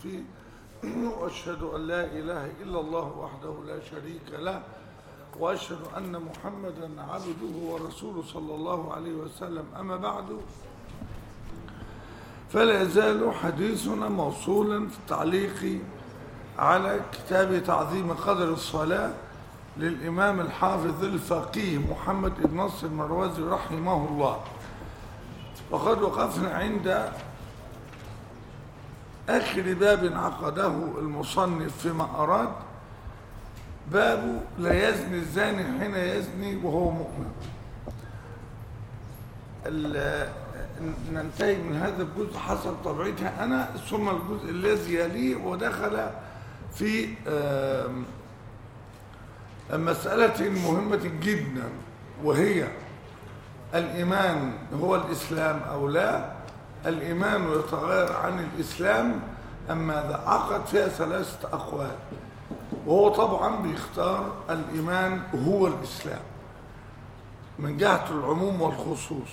فيه وأشهد أن لا إله إلا الله وحده لا شريك له وأشهد أن محمدا عبده ورسوله صلى الله عليه وسلم أما بعد فلا يزال حديثنا موصولا في التعليق على كتاب تعظيم قدر الصلاة للإمام الحافظ الفقيه محمد بن نصر المروزي رحمه الله وقد وقفنا عند آخر باب عقده المصنف فيما أراد باب لا يزني الزاني حين يزني وهو مؤمن ننتهي من هذا الجزء حسب طبيعتها أنا ثم الجزء الذي يليه ودخل في مسألة مهمة جدا وهي الإيمان هو الإسلام أو لا الإيمان يتغير عن الإسلام أم ماذا عقد فيها ثلاثة أقوال وهو طبعا بيختار الإيمان هو الإسلام من جهة العموم والخصوص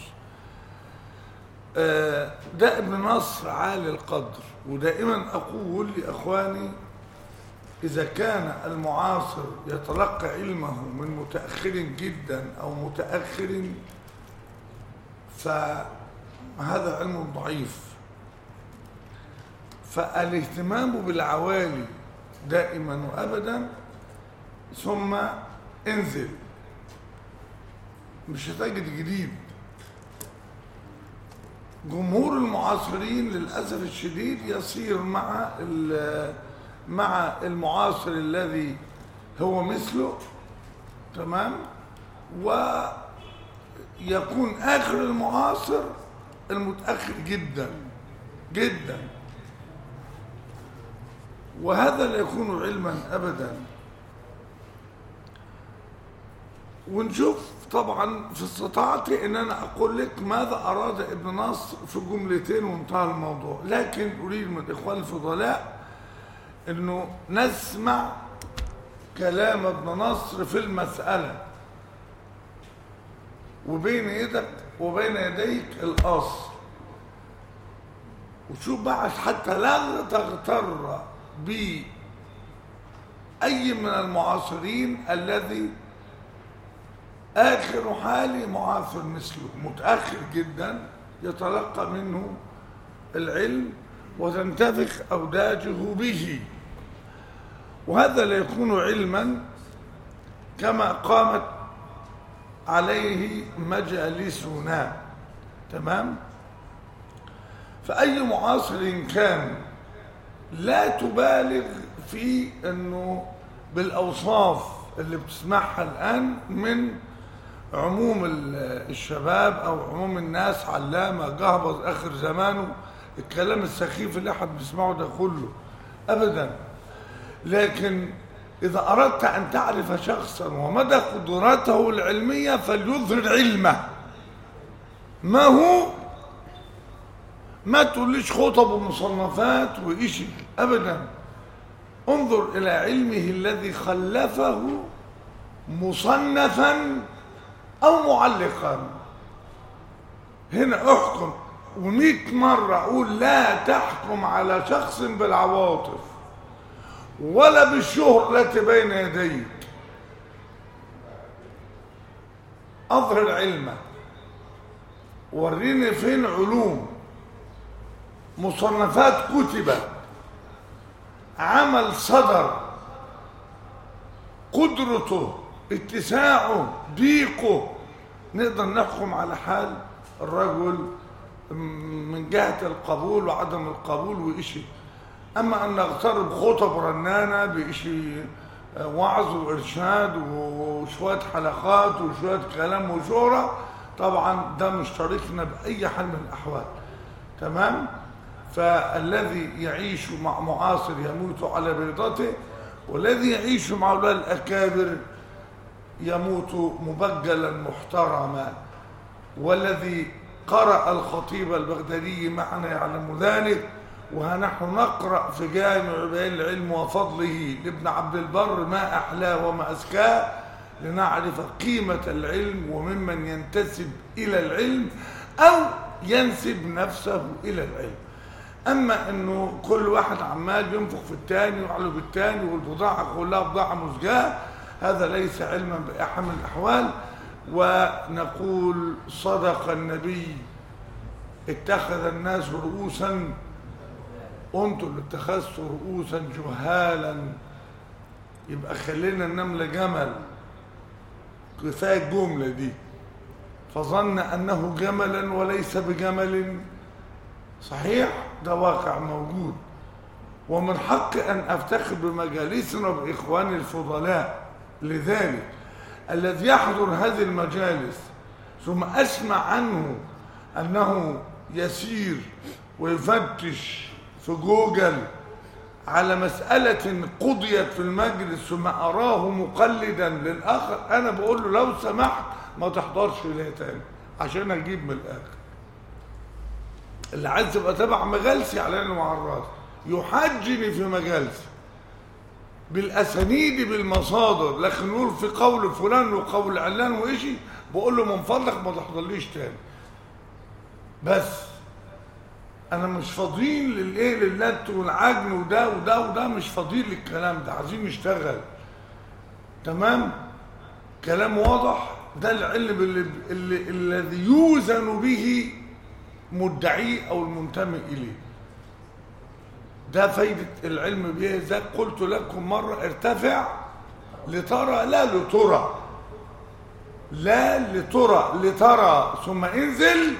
ده ابن نصر عالي القدر ودائما أقول لأخواني إذا كان المعاصر يتلقى علمه من متأخر جدا أو متأخر فهذا علم ضعيف فالاهتمام بالعوالي دائما وأبدا ثم انزل مش هتجد جديد جمهور المعاصرين للأسف الشديد يصير مع مع المعاصر الذي هو مثله تمام ويكون آخر المعاصر المتأخر جدا جدا وهذا لا يكون علما أبدا ونشوف طبعا في استطاعتي ان انا اقول لك ماذا اراد ابن نصر في جملتين وانتهى الموضوع لكن اريد من الاخوان الفضلاء انه نسمع كلام ابن نصر في المسألة وبين يدك وبين يديك الاصل وشوف بقى حتى لا تغتر بأي من المعاصرين الذي آخر حالي معاصر مثله متأخر جدا يتلقى منه العلم وتنتفخ أوداجه به وهذا لا يكون علما كما قامت عليه مجالسنا تمام فأي معاصر كان لا تبالغ في أنه بالأوصاف اللي بتسمعها الآن من عموم الشباب أو عموم الناس علامة جهبظ آخر زمانه الكلام السخيف اللي احنا بنسمعه ده كله أبدا لكن إذا أردت أن تعرف شخصا ومدى قدراته العلمية فليظهر علمه ما هو ما تقوليش خطب ومصنفات وإشي أبدا انظر إلى علمه الذي خلفه مصنفا أو معلقا هنا احكم ومئة مرة أقول لا تحكم على شخص بالعواطف ولا بالشهر التي بين يديك أظهر علمك وريني فين علوم مصنفات كتبت عمل صدر قدرته اتساعه ضيقه نقدر نحكم على حال الرجل من جهة القبول وعدم القبول وإشي أما أن نغترب خطب رنانة بإشي وعظ وإرشاد وشوية حلقات وشوية كلام وشورة طبعا ده مش طريقنا بأي حال من الأحوال تمام فالذي يعيش مع معاصر يموت على بيضته والذي يعيش مع أولاد الأكابر يموت مبجلا محترما والذي قرأ الخطيب البغدادي معنا يعلم ذلك ونحن نقرأ في جامع بيان العلم وفضله لابن عبد البر ما أحلاه وما أزكاه لنعرف قيمة العلم وممن ينتسب إلى العلم أو ينسب نفسه إلى العلم اما انه كل واحد عمال ينفخ في الثاني ويعلو بالثاني والبضاعه كلها بضاعه مزجاه هذا ليس علما باحد الاحوال ونقول صدق النبي اتخذ الناس رؤوسا انتم اللي اتخذتوا رؤوسا جهالا يبقى خلينا النملة جمل كفاية الجملة دي فظن أنه جملا وليس بجمل صحيح ده واقع موجود ومن حق أن أفتخر بمجالسنا بإخواني الفضلاء لذلك الذي يحضر هذه المجالس ثم أسمع عنه أنه يسير ويفتش في جوجل على مسألة قضيت في المجلس ثم أراه مقلدا للآخر أنا بقول له لو سمحت ما تحضرش ليه تاني عشان أجيب من الآخر اللي عايز يبقى تبع مجالسي على انه مع الراس يحجني في مجالسي بالاسانيد بالمصادر لكن نقول في قول فلان وقول علان وإشي بقول له من فضلك ما تحضرليش تاني بس انا مش فاضيين للايه للنت والعجن وده وده وده مش فاضيين للكلام ده عايزين نشتغل تمام كلام واضح ده العلم اللي اللي الذي يوزن به مدعيه او المنتمي اليه ده فايدة العلم به زي قلت لكم مرة ارتفع لترى لا لترى لا لترى لترى ثم انزل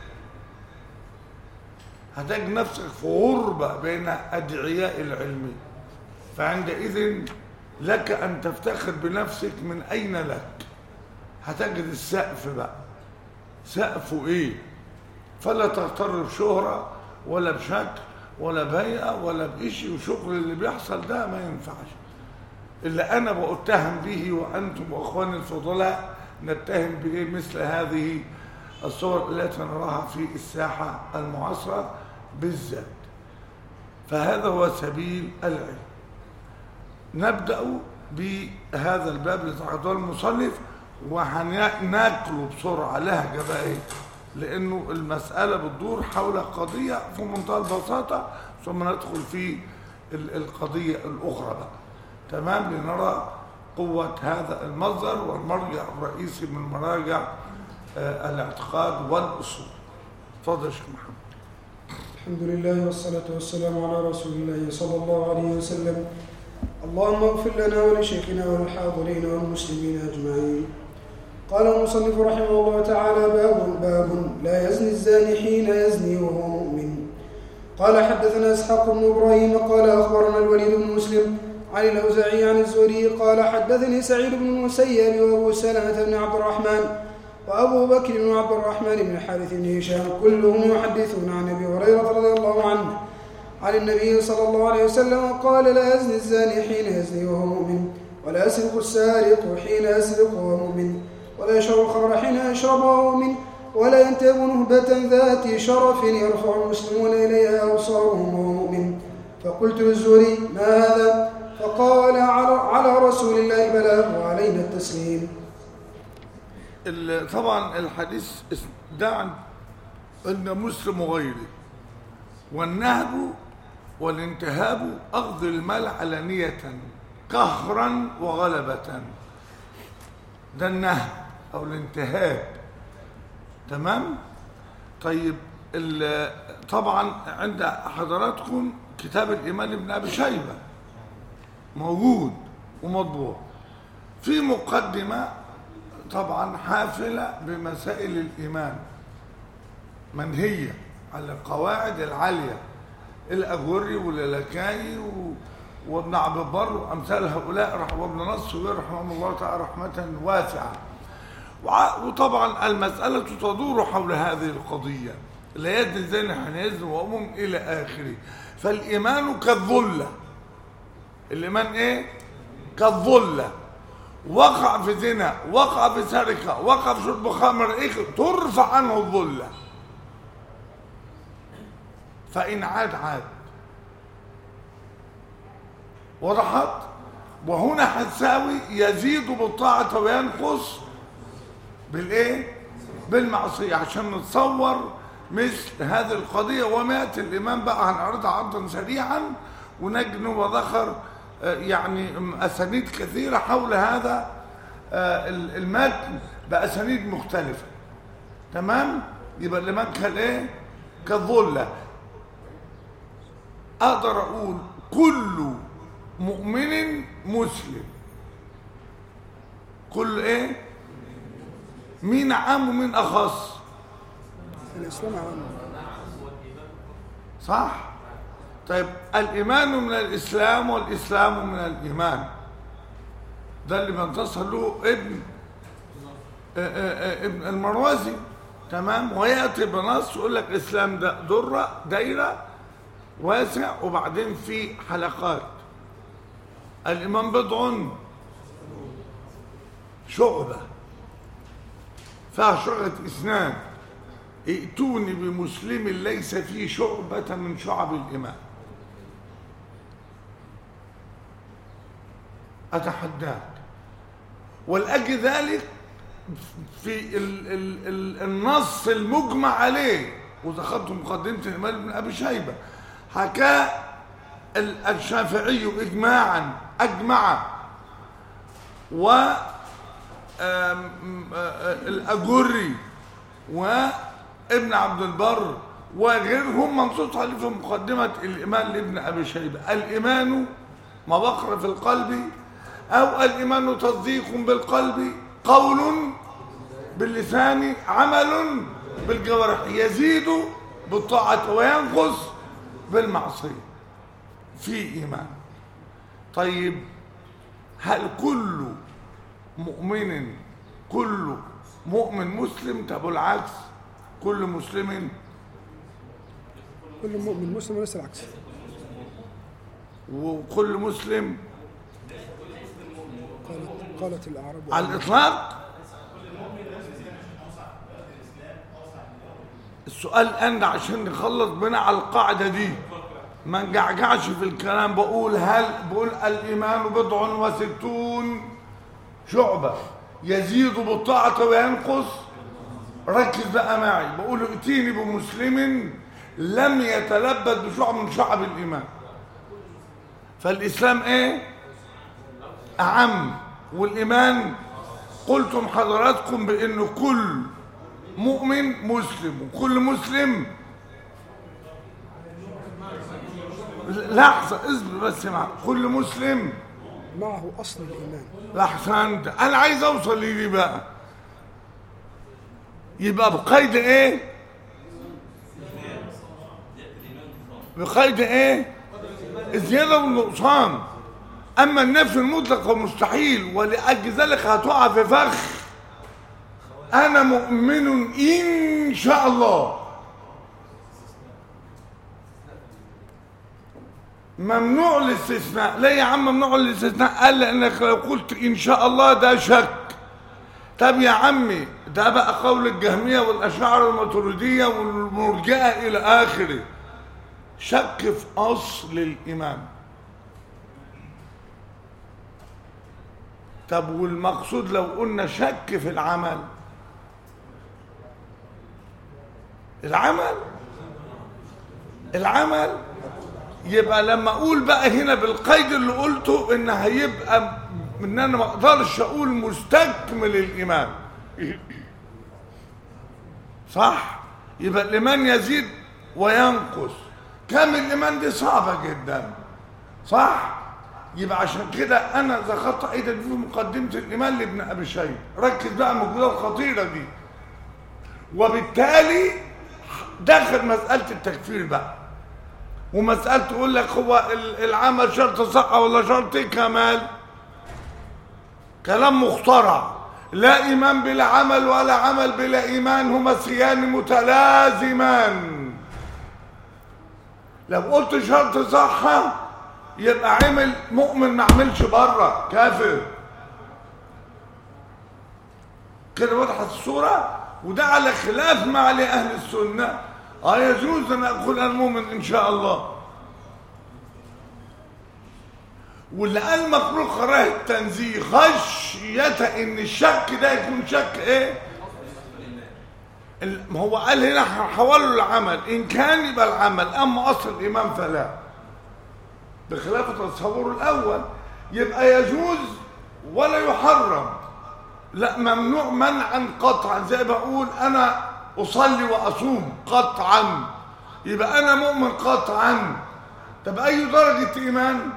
هتجد نفسك في غربة بين أدعياء العلم فعندئذ لك أن تفتخر بنفسك من أين لك هتجد السقف بقى سقفه إيه فلا تغتر بشهرة ولا بشكل ولا بيئة ولا بإشي وشغل اللي بيحصل ده ما ينفعش اللي أنا بأتهم به وأنتم وأخواني الفضلاء نتهم بإيه مثل هذه الصور التي نراها في الساحة المعاصرة بالذات فهذا هو سبيل العلم نبدأ بهذا الباب لتعرضه المصنف وهناكله بسرعة لهجة بقى ايه لأنه المسألة بتدور حول قضية في منتهى البساطة ثم ندخل في القضية الأخرى بقى تمام لنرى قوة هذا المصدر والمرجع الرئيسي من مراجع آه الاعتقاد والأصول تفضل يا شيخ محمد الحمد لله والصلاة والسلام على رسول الله صلى الله عليه وسلم اللهم اغفر لنا ولشيخنا وللحاضرين والمسلمين أجمعين قال المصنف رحمه الله تعالى باب باب لا يزني الزاني حين يزني وهو مؤمن قال حدثنا اسحاق بن ابراهيم قال اخبرنا الوليد بن مسلم عن الاوزاعي عن الزهري قال حدثني سعيد بن المسيب وابو سلمه بن عبد الرحمن وابو بكر بن عبد الرحمن بن الحارث بن هشام كلهم يحدثون عن ابي هريره رضي الله عنه عن النبي صلى الله عليه وسلم قال لا يزني الزاني حين يزني وهو مؤمن ولا يسرق السارق حين يسرق وهو مؤمن ولا يشرب الخمر حين يشرب وهو مؤمن ولا ينتهب نهبة ذات شرف يرفع المسلمون إليها أبصارهم وهو مؤمن فقلت للزهري ما هذا فقال على, على رسول الله بلاغ وعلينا التسليم طبعا الحديث ده عند مسلم وغيره والنهب والانتهاب أخذ المال علانية قهرا وغلبة ده النهب أو الانتهاب تمام طيب طبعا عند حضراتكم كتاب الإمام ابن أبي شيبة موجود ومطبوع في مقدمة طبعا حافلة بمسائل الإيمان منهية على القواعد العالية الأجوري واللكاي و... وابن عبد البر وأمثال هؤلاء رحمه وابن نصر رحمه الله تعالى رحمة واسعة وطبعا المسألة تدور حول هذه القضية لا يدن زين حنيزن وأمم إلى آخره فالإيمان كالظلة الإيمان إيه؟ كالظلة وقع في زنا وقع في سرقة وقع في شرب خمر إيه؟ ترفع عنه الظلة فإن عاد عاد وضحت وهنا حساوي يزيد بالطاعة وينقص بالايه بالمعصية عشان نتصور مثل هذه القضية ومات الإمام بقى هنعرضها عرضا سريعا ونجد وذكر آه، يعني أسانيد كثيرة حول هذا آه، المتن بأسانيد مختلفة تمام يبقى الإمام كان إيه كالظلة أقدر أقول كل مؤمن مسلم كل إيه مين عام ومين أخص الإسلام عام صح طيب الإيمان من الإسلام والإسلام من الإيمان ده اللي بينتصر له ابن آه، آه، آه، ابن المروزي تمام ويأتي بنص يقول لك الإسلام ده درة دايرة واسع وبعدين في حلقات الإيمان بضع شعبة فيها شعبة إسناد ائتوني بمسلم ليس فيه شعبة من شعب الإيمان أتحداك ولأجل ذلك في ال ال ال النص المجمع عليه ودخلت مقدمة الإمام ابن أبي شيبة حكى ال- الشافعي إجماعا أجمع و آم، آه، الأجري وابن عبد البر وغيرهم منصوص عليه في مقدمة الإيمان لابن أبي شيبة الإيمان ما بقر في القلب أو الإيمان تصديق بالقلب قول باللسان عمل بالجوارح يزيد بالطاعة وينقص بالمعصية في إيمان طيب هل كل مؤمن كل مؤمن مسلم طب العكس كل مسلم كل مؤمن مسلم وليس العكس وكل مسلم قالت قالت الأعراب على الإطلاق السؤال الآن ده عشان نخلص بنا على القاعدة دي ما نجعجعش في الكلام بقول هل بقول الإيمان بضع وستون شعبة يزيد بالطاعة وينقص ركز بقى معي بقول ائتيني بمسلم لم يتلبد بشعب من شعب الإيمان فالإسلام إيه؟ أعم والإيمان قلتم حضراتكم بأن كل مؤمن مسلم وكل مسلم لحظة اصبر بس مع كل مسلم معه أصل الإيمان أحسنت أنا عايز أوصل لدي بقى يبقى بقيد إيه؟ بقيد إيه؟ الزيادة والنقصان أما النفي المطلق مستحيل ولأجل ذلك هتقع في فخ أنا مؤمن إن شاء الله ممنوع الاستثناء لا يا عم ممنوع الاستثناء قال لأنك لو قلت إن شاء الله ده شك طب يا عمي ده بقى قول الجهمية والأشاعرة والماتريدية والمرجئة إلى آخره شك في أصل الإيمان طب والمقصود لو قلنا شك في العمل العمل العمل يبقى لما اقول بقى هنا بالقيد اللي قلته ان هيبقى ان انا ما اقدرش اقول مستكمل الايمان صح يبقى الايمان يزيد وينقص كم الايمان دي صعبه جدا صح يبقى عشان كده انا ذكرت ايضا في مقدمه الايمان لابن ابي شيبه ركز بقى من الجمله الخطيره دي وبالتالي داخل مساله التكفير بقى ومساله تقول لك هو ال- العمل شرط صحه ولا شرط كمال كلام مخترع لا ايمان بلا عمل ولا عمل بلا ايمان هما سيان متلازمان لو قلت شرط صحه يبقى عمل مؤمن ما عملش بره كافر كده وضحت الصورة وده على خلاف ما عليه أهل السنة اه يجوز أن أقول أنا مؤمن إن شاء الله واللي قال مكروه كراهة التنزيه خشية إن الشك ده يكون شك إيه؟ ال- ما هو قال هنا حوله العمل ان كان يبقى العمل اما اصل الايمان فلا بخلاف تصوره الاول يبقى يجوز ولا يحرم لا ممنوع منعا قطعا زي ما اقول انا اصلي واصوم قطعا يبقى انا مؤمن قطعا طب اي درجه ايمان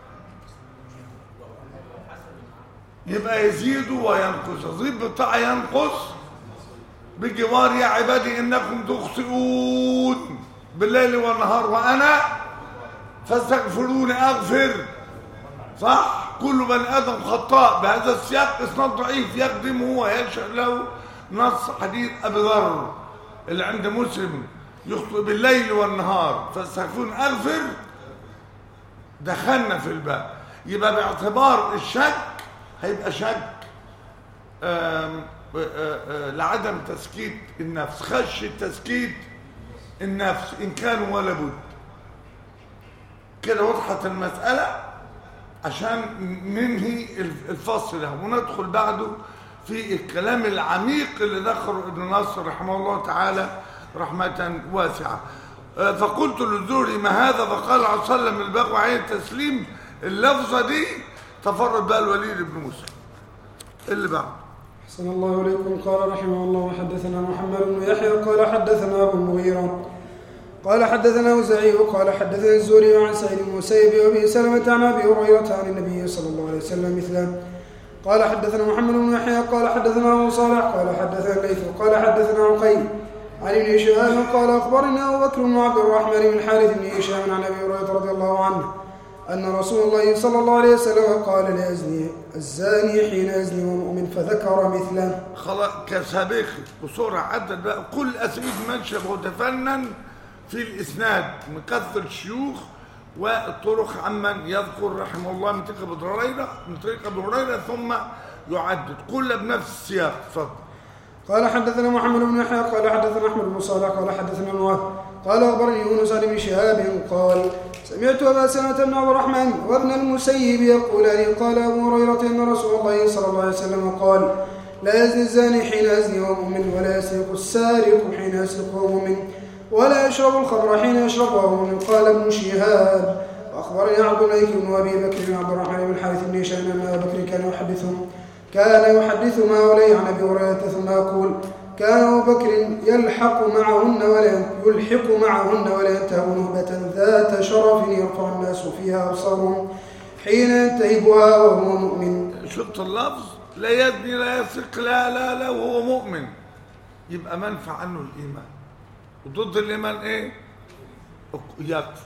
يبقى يزيد وينقص يزيد بالطاعه ينقص بجوار يا عبادي انكم تخطئون بالليل والنهار وانا فاستغفروني اغفر صح كل بني ادم خطاء بهذا السياق اسناد ضعيف يخدمه ويشهد له نص حديث ابي ذر اللي عند مسلم يخطئ بالليل والنهار فاستغفروني اغفر دخلنا في الباب يبقى باعتبار الشك هيبقى شك آم، آه، آه، لعدم تسكيت النفس خش تسكيت النفس إن كان ولا بد كده وضحت المسألة عشان ننهي الفصل ده وندخل بعده في الكلام العميق اللي ذكره ابن نصر رحمه الله تعالى رحمة واسعة آه، فقلت للزهري ما هذا فقال عليه وسلم البغو عليه التسليم اللفظة دي تفرد بها الوليد بن مسلم اللي بعد أحسن الله إليكم قال رحمه الله وحدثنا محمد بن يحيى قال حدثنا أبو المغيرة قال حدثنا وزعي قال حدثنا الزوري عن سعيد بن المسيب وابي سلمة عن ابي هريرة عن النبي صلى الله عليه وسلم مثله قال حدثنا محمد بن يحيى قال حدثنا ابو صالح قال حدثنا الليث قال حدثنا عقيل عن ابن شهاب قال اخبرنا ابو بكر بن عبد الرحمن بن الحارث بن هشام عن ابي هريرة رضي الله عنه أن رسول الله صلى الله عليه وسلم قال لا يزني الزاني حين يزني ومؤمن فذكر مثله خلاص كسابقي بسرعة عدد بقى كل أسئلة منشب وتفنن في الإسناد من كثرة الشيوخ والطرق عمن يذكر رحمه الله من طريق أبو هريرة من طريق أبو هريرة ثم يعدد كل بنفس السياق اتفضل قال حدثنا محمد بن يحيى قال حدثنا احمد بن صالح قال حدثنا نواه قال اخبرني يونس عن ابن شهاب قال سمعت ابا سلمه بن عبد الرحمن وابن المسيب يقولان قال ابو هريره ان رسول الله صلى الله عليه وسلم قال لا يزني الزاني حين يزني وهو مؤمن ولا يسرق السارق حين يسرق وهو مؤمن ولا يشرب الخمر حين يشرب وهو مؤمن قال ابن شهاب واخبرني عبد الملك بن ابي بكر بن عبد الرحمن بن الحارث بن هشام ان ابا بكر كان يحدثهم كان يحدث ما ولي عن ابي هريره ثم يقول كان ابو بكر يلحق معهن ولا يلحق معهن ولا ينتهب نهبة ذات شرف يرفع الناس فيها ابصارهم حين ينتهبها وهو مؤمن شفت اللفظ لا يزني لا يسرق لا لا لا وهو مؤمن يبقى منفع عنه الإيمان وضد الإيمان إيه؟ يكفر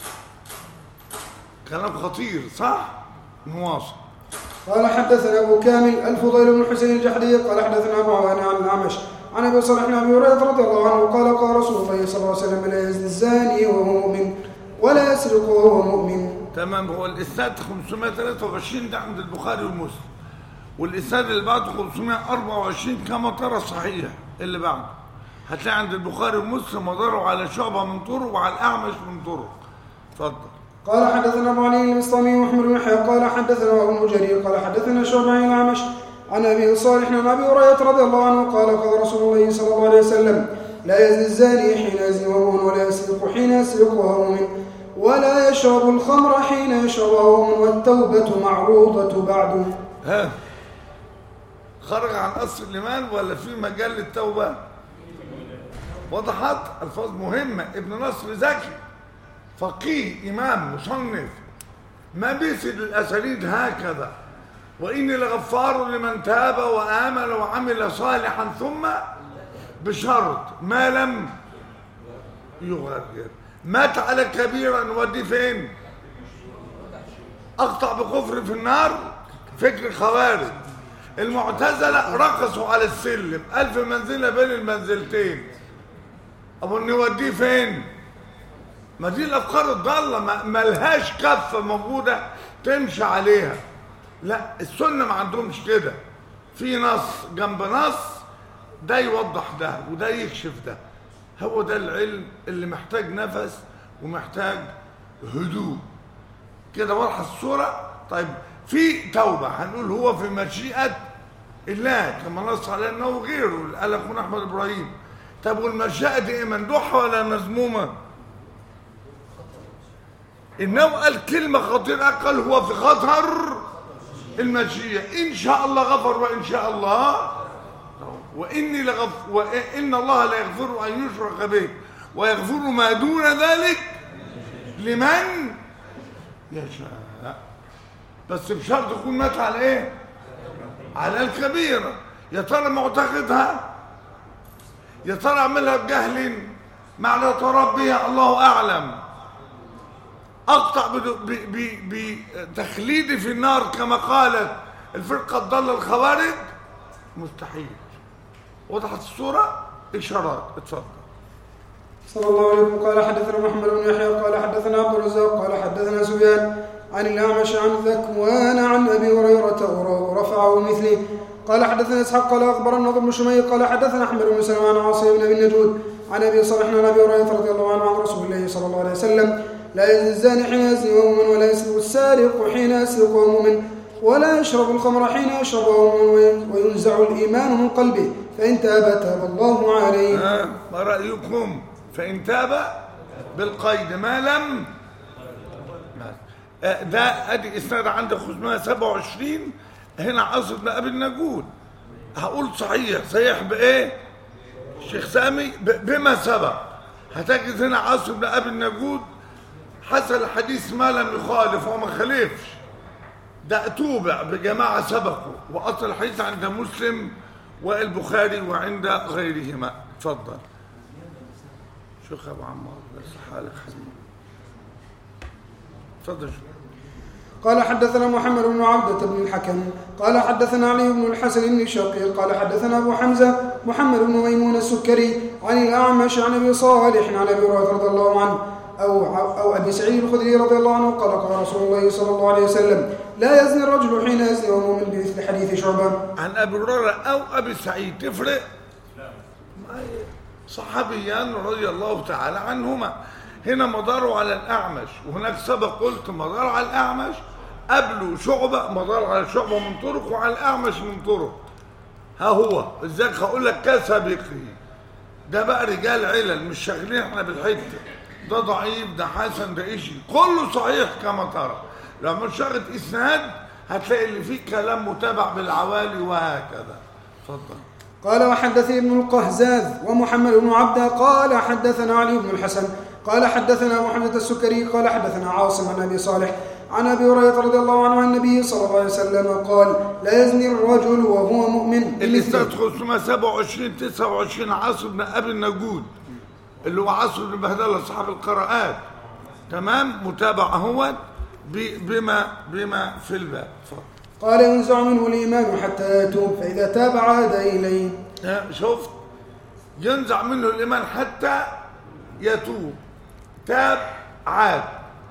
كلام خطير صح؟ نواصل قال حدثنا ابو كامل الفضيل بن حسين الجحدي قال حدثنا ابو عوان عن الاعمش عن ابي صالح بن ابي هريره رضي الله عنه قال قال رسول الله صلى الله عليه وسلم لا يزني الزاني وهو مؤمن ولا يسرق وهو مؤمن تمام هو الإسناد 523 ده عند البخاري ومسلم والإسناد اللي بعده 524 كما ترى صحيح اللي بعده هتلاقي عند البخاري ومسلم وضروا على شعبة من طرق وعلى الأعمش من طرق اتفضل قال حدثنا ابو علي البسطامي ومحمد بن يحيى قال حدثنا ابو جرير قال حدثنا شعبة عن الاعمش عن ابي صالح عن ابي هريره رضي الله عنه قال قال رسول الله صلى الله عليه وسلم لا يزني الزاني حين يزني وهو مؤمن ولا يسرق حين يسرق وهو مؤمن ولا يشرب الخمر حين يشرب وهو مؤمن والتوبه معروضه بعده ها خرج عن أصل الإيمان ولا في مجال للتوبة وضحت ألفاظ مهمة ابن نصر ذكي فقيه إمام مصنف ما بيسد الأسانيد هكذا وإني لغفار لمن تاب وآمن وعمل صالحا ثم بشرط ما لم يغرر مات على كبيرا نوديه فين أقطع بكفر في النار فكر خوارج المعتزلة رقصوا على السلم ألف منزلة بين المنزلتين أبو نوديه فين ما دي الأفكار الضالة ما ملهاش كفة موجودة تمشي عليها لا السنة ما عندهمش كده في نص جنب نص ده يوضح ده وده يكشف ده هو ده العلم اللي محتاج نفس ومحتاج هدوء كده واضحه الصوره طيب في توبه هنقول هو في مشيئه الله كما نص على انه غيره اللي قال اخونا احمد ابراهيم طب والمشيئة دي ايه ممدوحة ولا مذمومة إنه قال كلمة خطيرة قال هو في خطر المشيئة إن شاء الله غفر وإن شاء الله وإني لغف وإن الله لا يغفر أن يشرك به ويغفر ما دون ذلك لمن يشاء بس بشرط يكون مات على ايه على الكبيرة يا ترى معتقدها يا ترى عملها بجهل مع لا تربيها الله أعلم أقطع بدو- ب- ب- بتخليدي في النار كما قالت الفرقة الضالة الخوارج مستحيل وضحت الصورة إشارات اتفضل صلى الله عليه وسلم قال حدثنا محمد بن يحيى قال حدثنا عبد الرزاق قال حدثنا سفيان عن الأعمش عن ذكوان عن أبي هريرة ورفعه مثله قال حدثنا إسحاق قال أخبرنا نضر بن شمي قال حدثنا أحمد بن سلمة عن عاصم بن أبي النجود عن أبي صالح عن أبي هريرة رضي الله عنه عن رسول الله صلى الله عليه وسلم لا يزني الزاني حين يزني وهو مؤمن ولا يسرق السارق حين يسرق وهو مؤمن ولا يشرب الخمر حين يشرب وهو مؤمن وينزع الإيمان من قلبه فإن تاب تاب الله عليه ها ما رأيكم فإن تاب بالقيد ما لم ما- آه، ده ادي اسناد عندك 527 هنا عاصم بن ابي النجود هقول صحيح صحيح بايه الشيخ سامي ب- بما سبق هتجد هنا عاصم بن ابي النجود حسن الحديث ما لم يخالف وما خالفش ده توبع بجماعة سبقوا وأصل الحديث عند مسلم والبخاري وعند غيرهما تفضل شيخ أبو عمار بس حالك حبيبي تفضل شيخ. قال حدثنا محمد بن عبدة بن الحكم قال حدثنا علي بن الحسن بن شقيق قال حدثنا أبو حمزة محمد بن ميمون السكري عن الأعمش عن أبي صالح عن أبي هريرة رضي الله عنه أو أو أبي سعيد الخدري رضي الله عنه قال قال رسول الله صلى الله عليه وسلم لا يزني الرجل حين يزني وهو مؤمن بمثل حديث شعبة عن أبي هريرة أو أبي سعيد تفرق ما هي صحابيان رضي الله تعالى عنهما هنا مداره على الأعمش وهناك سبق قلت مدار على الأعمش قبله شعبة مدار على شعبة من طرق وعلى الأعمش من طرق ها هو ازيك هقول لك كسبقه ده بقى رجال علل مش شاغلين احنا بالحته ده ضعيف ده حسن ده اشي كله صحيح كما ترى لما شغلت اسناد هتلاقي اللي فيه كلام متابع بالعوالي وهكذا اتفضل قال وحدثني ابن القهزاز ومحمد بن عبده قال حدثنا علي بن الحسن قال حدثنا محمد السكري قال حدثنا عاصم عن ابي صالح عن ابي هريره رضي الله عنه عن النبي صلى الله عليه وسلم قال لا يزني الرجل وهو مؤمن اللي بمثله. استاذ 527 29 عاصم بن ابي النجود اللي هو عاصم بن بهدله اصحاب القراءات تمام متابع اهوت ب- بما بما في الباب اتفضل قال ينزع منه الايمان حتى يتوب فاذا تاب عاد اليه ها، شفت ينزع منه الإيمان حتى يتوب تاب عاد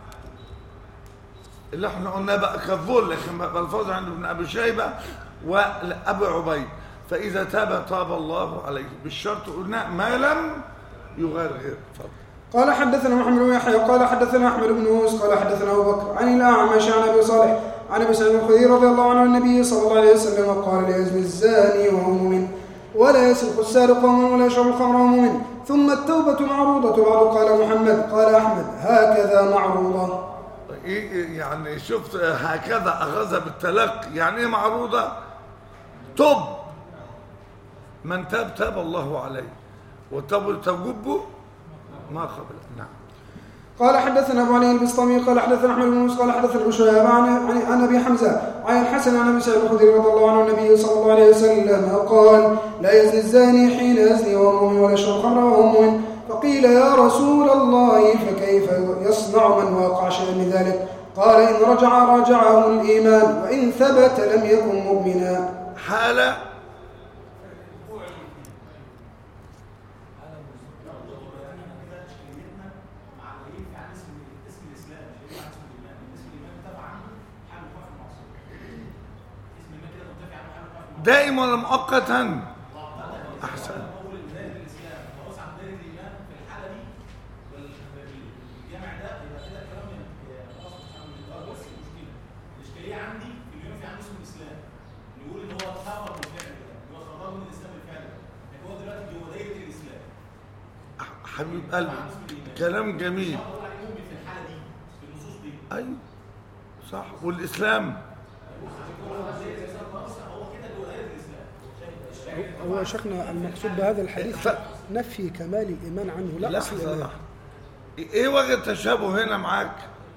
اللي احنا قلنا بقى كالظل لكن بقى الفاظ عند ابن أبي شيبة وأبو عبيد فإذا تاب تاب الله عليه بالشرط قلنا ما لم يغرغر اتفضل قال حدثنا محمد بن يحيى قال حدثنا احمد بن يونس قال حدثنا ابو بكر عن الاعمش عن ابي صالح عن ابي سعيد الخدري رضي الله عنه عن النبي صلى الله عليه وسلم قال لا يزني الزاني وهو مؤمن ولا يسرق السارق وهو مؤمن ولا يشرب الخمر وهو مؤمن ثم التوبه معروضه بعض قال محمد قال احمد هكذا معروضه إيه يعني شفت هكذا أخذها بالتلقي يعني إيه معروضة تب من تاب تاب الله عليه وتب تجب ما قبل نعم قال حدثنا ابو علي البسطامي قال حدثنا احمد بن يونس قال حدثنا ابو شهاب عن عن عن ابي حمزه عن الحسن عن ابي سعيد الخدري رضي الله عنه النبي صلى الله عليه وسلم قال لا يزني الزاني حين يزني وهو مؤمن ولا يشرب الخمر وهو مؤمن فقيل يا رسول الله فكيف يصنع من واقع شيئا من ذلك قال ان رجع راجعه الايمان وان ثبت لم يكن مؤمنا حالة دائما ولا مؤقتا احسن الاشكاليه عندي في اللي ينفي عنه اسم الاسلام نقول ان هو تخرج من الفعل ده هو خرج من الاسلام بالفعل ده لكن هو دلوقتي جوه دايره الاسلام حبيب قلبي كلام جميل هو يعني مؤمن في الحاله دي في النصوص دي ايوه صح والاسلام هو يا شيخنا المقصود بهذا الحديث نفي كمال الإيمان عنه لا أصل لحظه الإيمان لحظه ايه وجه التشابه هنا معاك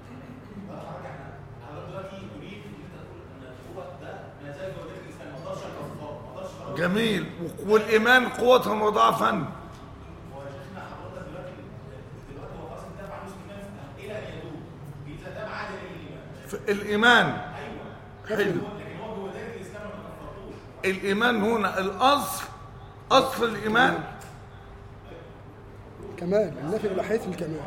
حضرتك دلوقتي تريد ان انت تقول ان هو ده ما زال في ولايه الاسلام ما اقدرش اكفره ما اقدرش اخرجه جميل والايمان قوه وضعفا هو يا شيخنا حضرتك دلوقتي دلوقتي هو خلاص انتهى عن نصف الايمان الى ان يتوب اذا تاب عاد الى الايمان في الايمان ايوه حلو لكن هو بولايه الاسلام ما كفرتوش الايمان هنا الاصل اصل الايمان كمال النفي إلى الكمال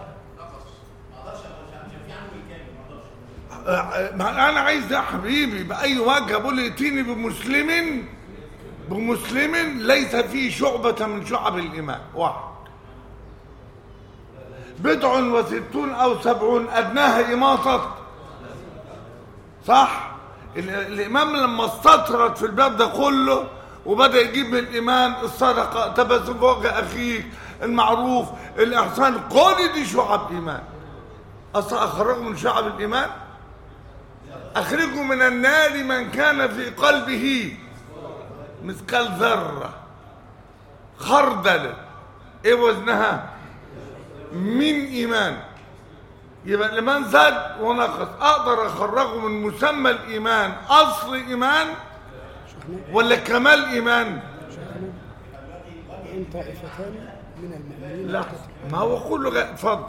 آه، ما انا عايز يا حبيبي باي وجه بقول ائتيني بمسلم بمسلم ليس فيه شعبة من شعب الإيمان واحد بضع وستون أو سبعون أدناها إماطة صح ال- الإمام لما استطرد في الباب ده كله وبدأ يجيب من الإيمان الصدقة تبسم في وجه أخيك المعروف الإحسان كل دي شعب إيمان أصلا أخرجوا من شعب الإيمان أخرجوا من النار من كان في قلبه مثقال ذرة خردل إيه وزنها من إيمان يبقى الإيمان زاد ونقص أقدر أخرجه من مسمى الإيمان أصل إيمان شيخنا ولا كمال إيمان شيخنا وإن طائفتان من المؤمنين لا اقتتلوا. ما هو كله غير اتفضل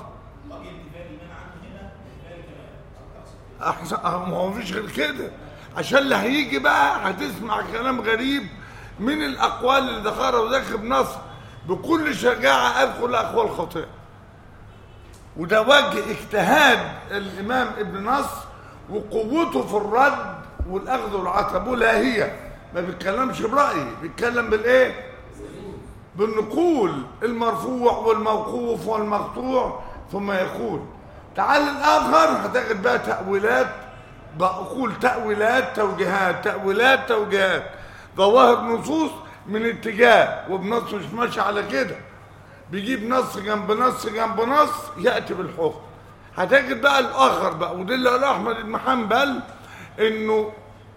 احسن أه، ما هو مفيش غير كده عشان اللي هيجي بقى هتسمع كلام غريب من الاقوال اللي ذكرها وذاك بنص بكل شجاعه ادخل اقوال خاطئه وده وجه اجتهاد الامام ابن نصر وقوته في الرد والاخذ والعطاء بقول ها هي ما بيتكلمش برايي بيتكلم بالايه بالنقول المرفوع والموقوف والمقطوع ثم يقول تعال الآخر هتجد بقى تأويلات بقول تأويلات توجيهات تأويلات توجيهات ظواهر نصوص من اتجاه وبنص مش ماشي على كده بيجيب نص جنب نص جنب نص يأتي بالحكم هتجد بقى الآخر بقى وده اللي قاله أحمد بن حنبل إنه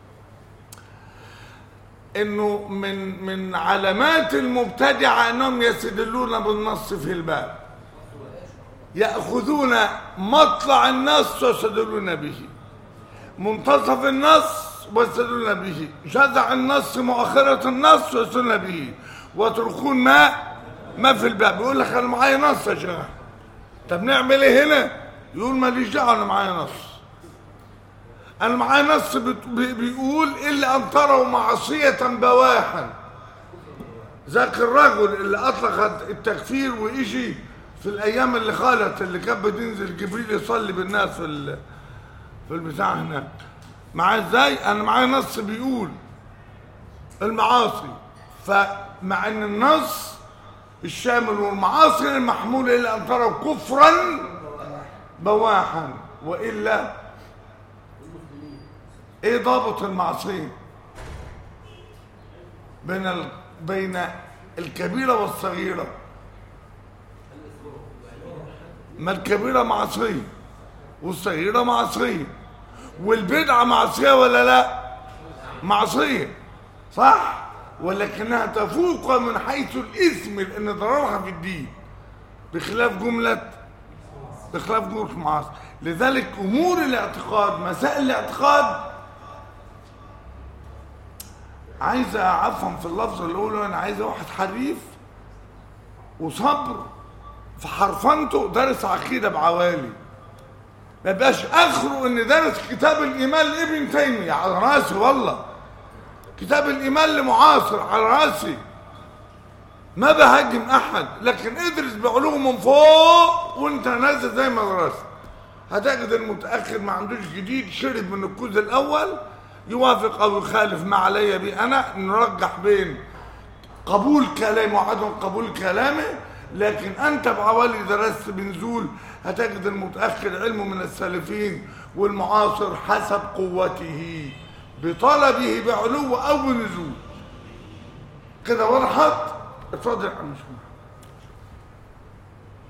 انه من من علامات المبتدعه انهم يستدلون بالنص في الباب ياخذون مطلع النص ويستدلون به منتصف النص ويستدلون به جذع النص مؤخرة النص ويستدلون به ويتركون ما ما في الباب يقول لك انا معايا نص يا شيخ طب نعمل ايه هنا يقول ماليش دعوه انا معايا نص انا معايا نص بت- بي- بيقول الا ان تروا معصيه بواحا ذاك الرجل اللي اطلق التكفير ويجي في الايام اللي خالت اللي كانت بتنزل جبريل يصلي بالناس في ال- في البتاع هناك معاه ازاي انا معايا نص بيقول المعاصي فمع ان النص الشامل والمعاصي المحمولة إلى أن تروا كفرا بواحا وإلا إيه ضابط المعصية بين ال... بين الكبيرة والصغيرة ما الكبيرة معصية والصغيرة معصية والبدعة معصية ولا لا معصية صح ولكنها تفوق من حيث الإثم لأن ضررها في الدين بخلاف جملة بخلاف جملة معاصي لذلك أمور الاعتقاد مسائل الاعتقاد عايزة عفوا في اللفظ الأول أنا عايزة واحد حريف وصبر في حرفنته درس عقيدة بعوالي ما يبقاش اخره ان درس كتاب الايمان لابن تيميه على راسي والله كتاب الايمان لمعاصر على راسي ما بهاجم احد لكن ادرس بعلوم من فوق وانت نازل زي ما درست هتجد المتاخر ما عندوش جديد شرب من الكوز الاول يوافق او يخالف ما علي به انا نرجح بين قبول كلامه وعدم قبول كلامه لكن انت بعوالي درست بنزول هتجد المتاخر علمه من السالفين والمعاصر حسب قوته بطلبه بعلو او بنزول كده وضحت اتفضل يا عم شمال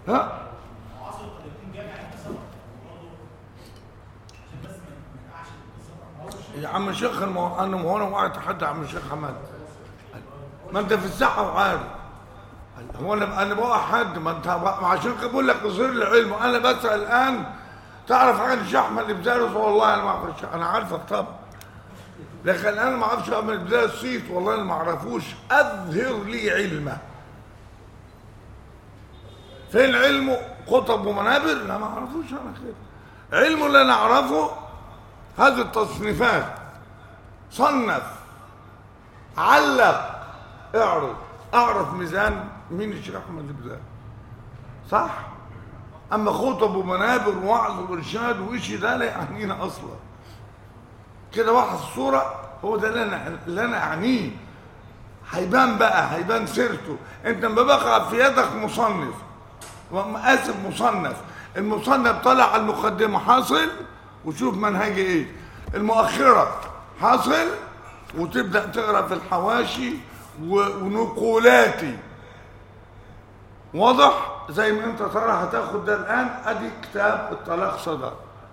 ها معاصر قد يكون جامع التصرف برضه عشان بس ما ما نقعش في التصرف يا عم الشيخ المو... انا هو انا وقعت تحدى عم الشيخ حماد ما انت في الساحه وعارف هو انا انا بوقع حد ما انت عشان كده بقول لك اظهر لي علم انا بسال الان تعرف حاجه الشيخ احمد البزارس والله انا ما اعرفش انا عارفك طبعا لكن انا ما اعرفش احمد البزارس صيت والله انا ما اعرفوش اظهر لي علمه فين علمه قطب ومنابر لا ما اعرفوش انا كده علمه اللي انا اعرفه هذه التصنيفات صنف علق اعرض اعرف ميزان مين الشيخ احمد البزاري صح اما خطب ومنابر ووعظ وارشاد وإشي ده لا يعنينا اصلا كده واحد الصوره هو ده اللي انا اللي انا اعنيه هيبان بقى هيبان سيرته انت لما بقع في يدك مصنف اسف مصنف المصنف طلع على المقدمه حاصل وشوف منهجي ايه المؤخره حاصل وتبدا تقرا في الحواشي و- ونقولاتي واضح زي ما انت ترى هتاخد ده الان ادي كتاب الطلاق صدر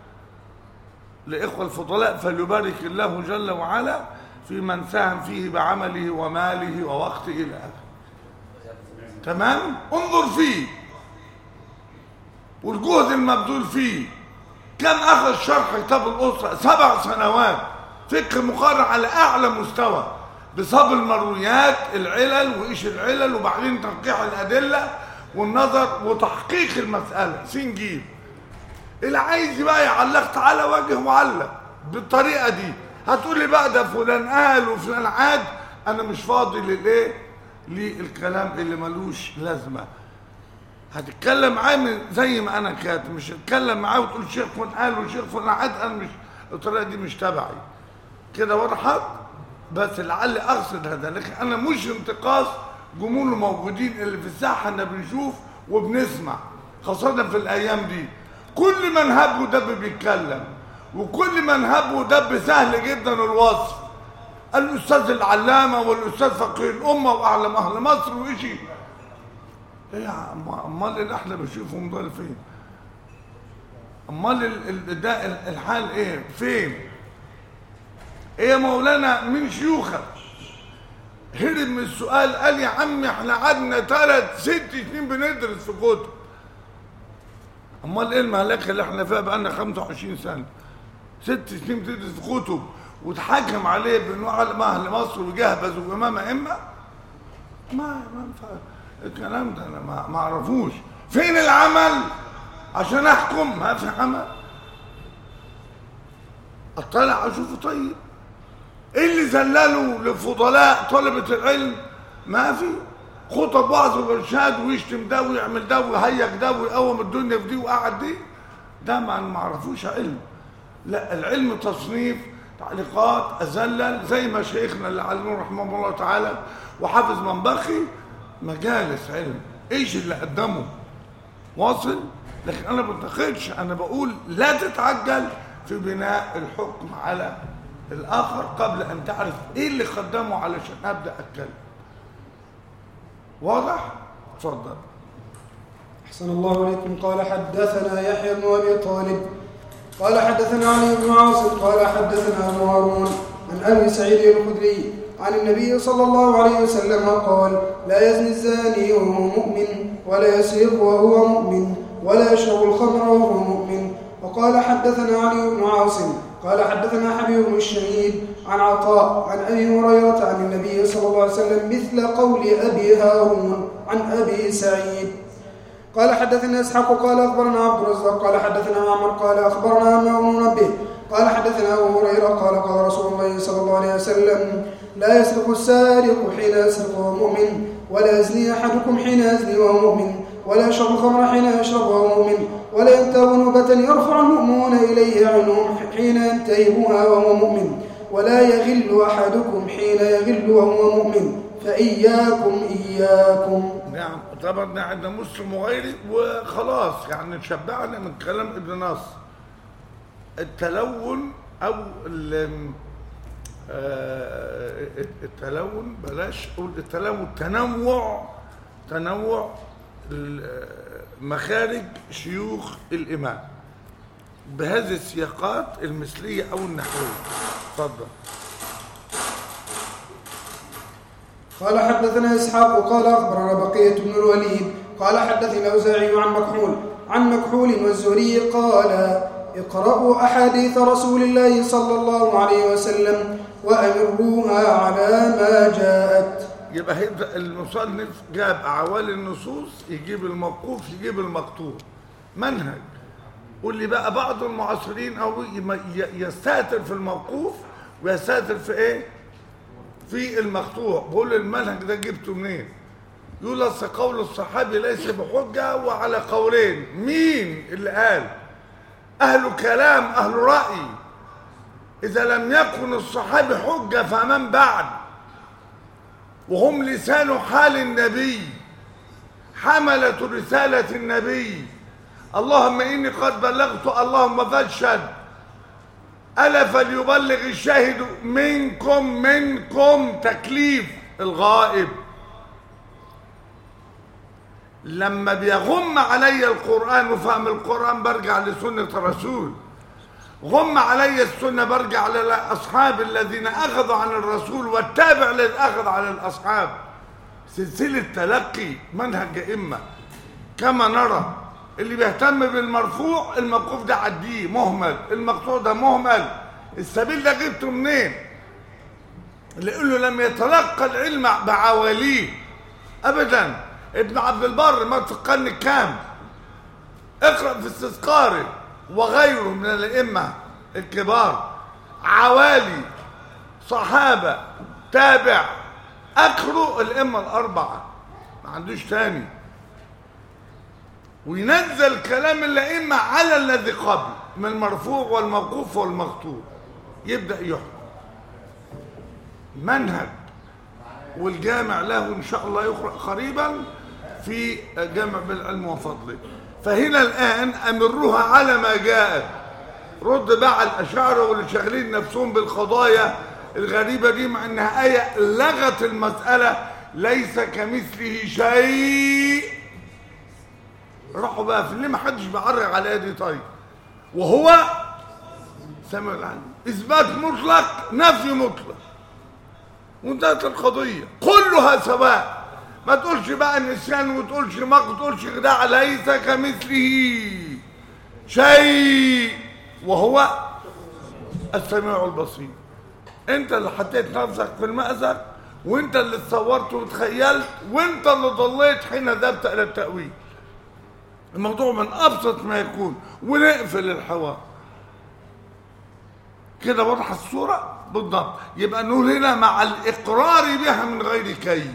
لاخوه الفضلاء فليبارك الله جل وعلا في من ساهم فيه بعمله وماله ووقته الى اخره تمام انظر فيه والجهد المبذول فيه كم اخذ شرح كتاب الاسره سبع سنوات فقه مقارن على اعلى مستوى بصب المرويات العلل وايش العلل وبعدين تنقيح الادله والنظر وتحقيق المساله سين جيم اللي عايز بقى يعلق تعالى وجه وعلق بالطريقه دي هتقول لي بقى ده فلان قال وفلان عاد انا مش فاضي للايه للكلام اللي ملوش لازمه هتتكلم معاه من- زي ما انا كاتب مش هتتكلم معاه وتقول شيخ فلان قال وشيخ فلان عاد انا مش الطريقه دي مش تبعي كده وضحت بس لعلي اقصد هذا لكن انا مش انتقاص جمهور الموجودين اللي في الساحه احنا بنشوف وبنسمع خاصه في الايام دي كل من هب ودب بيتكلم وكل من هب ودب سهل جدا الوصف الاستاذ العلامه والاستاذ فقيه الامه واعلم اهل مصر وشيء ايه يا عم امال اللي احنا بنشوفهم دول فين امال ال- ال- ده ال- الحال ايه فين ايه يا مولانا من شيوخك هرب من السؤال قال يا عم احنا قعدنا ثلاث ست سنين بندرس في كتب امال ايه المهلكه اللي احنا فيها بقالنا 25 سنه ست سنين بتدرس في كتب وتحاكم عليه بانه علم اهل مصر وجهبذ وامام ائمه ما ما ينفع الكلام ده انا ما ما اعرفوش فين العمل عشان احكم ما في عمل اطلع اشوفه طيب ايه اللي زلله لفضلاء طلبة العلم ما في خطب وعظ وارشاد ويشتم ده ويعمل ده ويهيج ده ويقوم الدنيا في دي وقعد دي ده ما ما عرفوش علم لا العلم تصنيف تعليقات أزلل زي ما شيخنا اللي علمه رحمه الله تعالى وحافظ منبخي مجالس علم ايش اللي قدمه واصل لكن انا ما بنتقدش انا بقول لا تتعجل في بناء الحكم على الاخر قبل ان تعرف ايه اللي قدمه علشان ابدا اتكلم واضح اتفضل أحسن الله عليكم قال حدثنا يحيى بن أبي طالب قال حدثنا علي بن عاصم قال حدثنا أبو هارون عن أبي سعيد الخدري عن النبي صلى الله عليه وسلم قال لا يزني الزاني وهو مؤمن ولا يسرق وهو مؤمن ولا يشرب الخمر وهو مؤمن وقال حدثنا علي بن عاصم قال حدثنا حبيب بن الشهيد عن عطاء عن ابي هريره عن النبي صلى الله عليه وسلم مثل قول ابي هارون عن ابي سعيد قال حدثنا اسحاق قال اخبرنا عبد الرزاق قال حدثنا معمر قال اخبرنا عمرو بن منبه قال حدثنا ابو هريره قال قال رسول الله صلى الله عليه وسلم لا يسرق السارق حين يسرق وهو مؤمن ولا يزني احدكم حين يزني وهو مؤمن ولا يشرب الخمر حين يشرب وهو مؤمن ولا ينتهب نوبة يرفع المؤمنون إليه عنهم حين ينتهبها وهو مؤمن ولا يغل أحدكم حين يغل وهو مؤمن فإياكم إياكم نعم طبعا عندنا مسلم وغيري وخلاص يعني شبعنا من كلام ابن نصر التلون او ال- آه، التلون بلاش اقول التلون التنوع تنوع ال- مخارج شيوخ الإمام بهذه السياقات المثلية أو النحوية اتفضل قال حدثنا إسحاق قال أخبرنا بقية بن الوليد قال حدثنا الأوزاعي عن مكحول عن مكحول والزهري قال اقرأوا أحاديث رسول الله صلى الله عليه وسلم وأمروها على ما جاءت يبقى هيبدأ المصنف جاب أعوال النصوص يجيب الموقوف يجيب المقطوع منهج قول لي بقى بعض المعاصرين أو يم- ي- يستهتر في الموقوف ويستهتر في إيه؟ في المقطوع بقول المنهج ده جبته منين؟ يقول أصل قول الصحابي ليس بحجة وعلى قولين مين اللي قال؟ أهل كلام أهل رأي إذا لم يكن الصحابي حجة فمن بعد وهم لسان حال النبي حملة رسالة النبي اللهم إني قد بلغت اللهم فاشهد ألا فليبلغ الشاهد منكم منكم تكليف الغائب لما بيغم علي القرآن وفهم القرآن برجع لسنة الرسول غم علي السنة برجع للأصحاب الذين أخذوا عن الرسول والتابع الذي أخذ على الأصحاب سلسلة تلقي منهج أئمة كما نرى اللي بيهتم بالمرفوع الموقوف ده عديه مهمل المقطوع ده مهمل السبيل ده جبته منين لأنه لم يتلقى العلم بعواليه أبدا ابن عبد البر مات في القرن الكام اقرأ في استذكاره وغيره من الأئمة الكبار عوالي صحابة تابع أكروا الأئمة الأربعة ما عندوش تاني وينزل كلام الأئمة على الذي قبل من المرفوع والموقوف والمقطوع يبدأ يحكم منهج والجامع له إن شاء الله يقرأ قريبا في جامع بالعلم وفضله فهنا الآن أمرها على ما جاءت رد بقى على الأشاعرة واللي شاغلين نفسهم بالقضايا الغريبة دي مع إنها آية لغت المسألة ليس كمثله شيء راحوا بقى في اللي ما حدش بيعرج على الآية دي طيب وهو سمع العلم إثبات مطلق نفي مطلق وانتهت القضية كلها سواء ما تقولش بقى نسيان وتقولش ما تقولش خداع ليس كمثله شيء وهو السميع البصير انت اللي حطيت نفسك في المأزق وانت اللي اتصورت وتخيلت وانت اللي ضليت حين ذهبت الى التأويل الموضوع من ابسط ما يكون ونقفل الحوار كده واضحه الصوره بالضبط يبقى نقول هنا مع الاقرار بها من غير كيف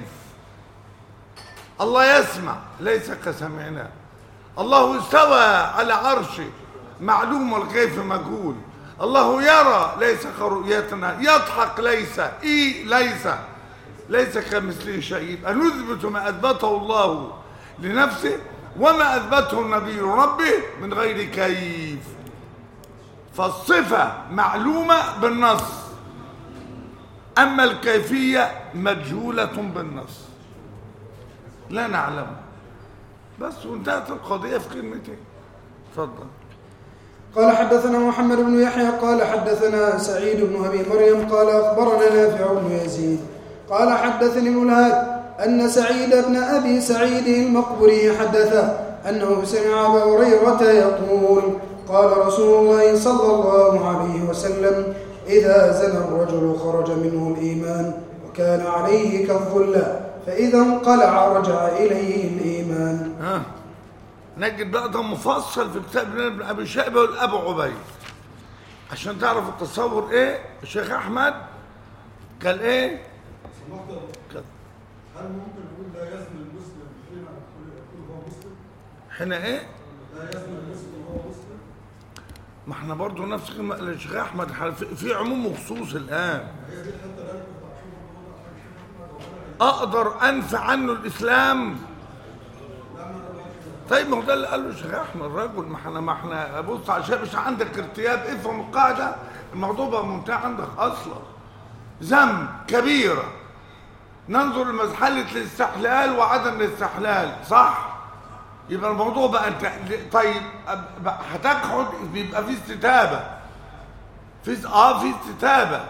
الله يسمع ليس كسمعنا الله استوى على عرشه معلوم والكيف مجهول الله يرى ليس كرؤيتنا يضحك ليس اي ليس ليس كمثله شيء يبقى نثبت ما اثبته الله لنفسه وما اثبته النبي ربه من غير كيف فالصفه معلومه بالنص اما الكيفيه مجهوله بالنص لا نعلم بس وانتهت القضيه في كلمتين اتفضل قال حدثنا محمد بن يحيى قال حدثنا سعيد بن ابي مريم قال اخبرنا نافع بن يزيد قال حدثني ابن الهاد ان سعيد بن ابي سعيد المقبري حدثه انه سمع ابا هريره يقول قال رسول الله صلى الله عليه وسلم اذا زنى الرجل خرج منه الايمان وكان عليه كالظلة فاذا انقلع رجع اليه الايمان ها نجد بقى ده مفصل في كتاب ابن ابي شيبه والابو عبيد عشان تعرف التصور ايه الشيخ احمد قال ايه قال هل ممكن نقول لا يزني المسلم حين يكون هو مسلم؟ حين ايه لا يزني المسلم وهو مسلم؟ ما احنا برضه نفس كلمة الشيخ احمد ح- في- في عموم وخصوص الان هي دي الحته اللي انا كنت هشوفها اقدر انفي عنه الاسلام طيب ما هو ده اللي قاله الشيخ احمد الرجل ما احنا ما احنا بص عشان مش عندك ارتياب افهم القاعده الموضوع بقى منتهي عندك اصلا ذنب كبيره ننظر لمرحله الاستحلال وعدم الاستحلال صح يبقى الموضوع بقى انت طيب أب- بقى هتقعد بيبقى في استتابه في است- اه في استتابه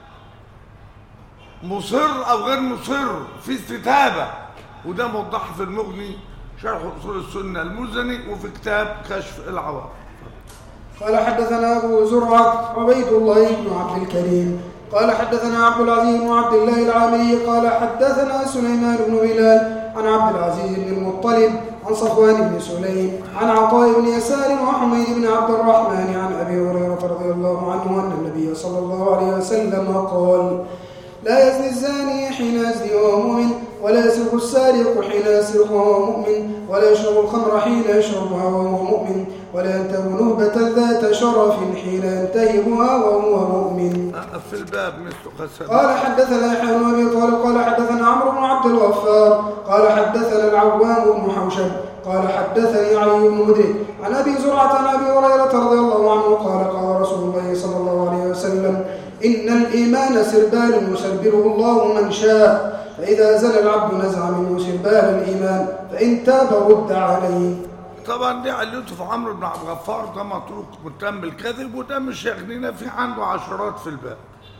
مصر او غير مصر في استتابه وده موضح في المغني شرح اصول السنه المزني وفي كتاب كشف العوام قال حدثنا أبو زرعة عبيد الله بن عبد الكريم قال حدثنا عبد العزيز بن عبد الله العامري قال حدثنا سليمان بن هلال عن عبد العزيز بن المطلب عن صفوان بن سليم عن عطاء بن يسار وحميد بن عبد الرحمن عن أبي هريرة رضي الله عنه أن النبي صلى الله عليه وسلم قال لا يزني الزاني حين يزني وهو مؤمن ولا يسرق السارق حين يسرق وهو مؤمن ولا يشرب الخمر حين يشربها وهو مؤمن ولا ينتهب نهبة ذات شرف حين ينتهبها وهو مؤمن آه، في الباب مثل قسم قال حدثنا يحيى بن ابي طالب قال حدثنا عمرو بن عبد الغفار قال حدثنا العوام بن حوشب قال حدثني علي بن مدرك عن ابي زرعه عن ابي هريره رضي الله عنه قال قال رسول الله صلى الله عليه وسلم ان الايمان سربال يسربله الله من شاء فاذا زل العبد نزع منه سربال الايمان فان تاب رد عليه طبعا دي علته في عمرو بن عبد الغفار ده متروك متهم بالكذب وده مش يغنينا في عنده عشرات في الباب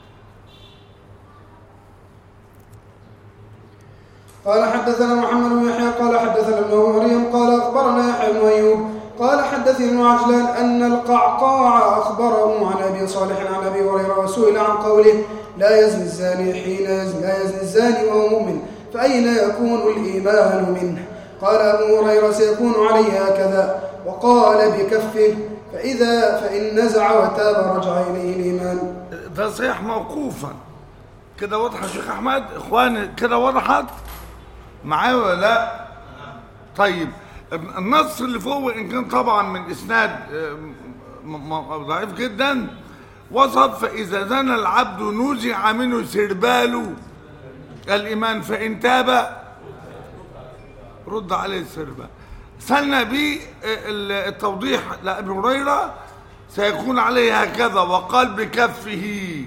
قال حدثنا محمد بن يحيى قال حدثنا ابن مريم قال اخبرنا يحيى بن ايوب قال حدثني ابن عجلان ان القعقاع اخبره عن ابي صالح عن ابي هريره وسئل عن قوله لا يزني الزاني حين يزني لا يزني الزاني وهو مؤمن فاين يكون الايمان منه قال ابو هريره سيكون عليه هكذا وقال بكفه فاذا فان نزع وتاب رجع اليه الايمان ده صحيح موقوفا كده واضحه يا شيخ احمد اخواني كده وضحت معايا ولا لا طيب النص اللي فوق ان كان طبعا من اسناد آه، م- م- ضعيف جدا وصف فاذا زنى العبد نزع منه سربال الايمان فان تاب رد عليه السربال سنى به ال- التوضيح لابي هريره سيكون عليه هكذا وقال بكفه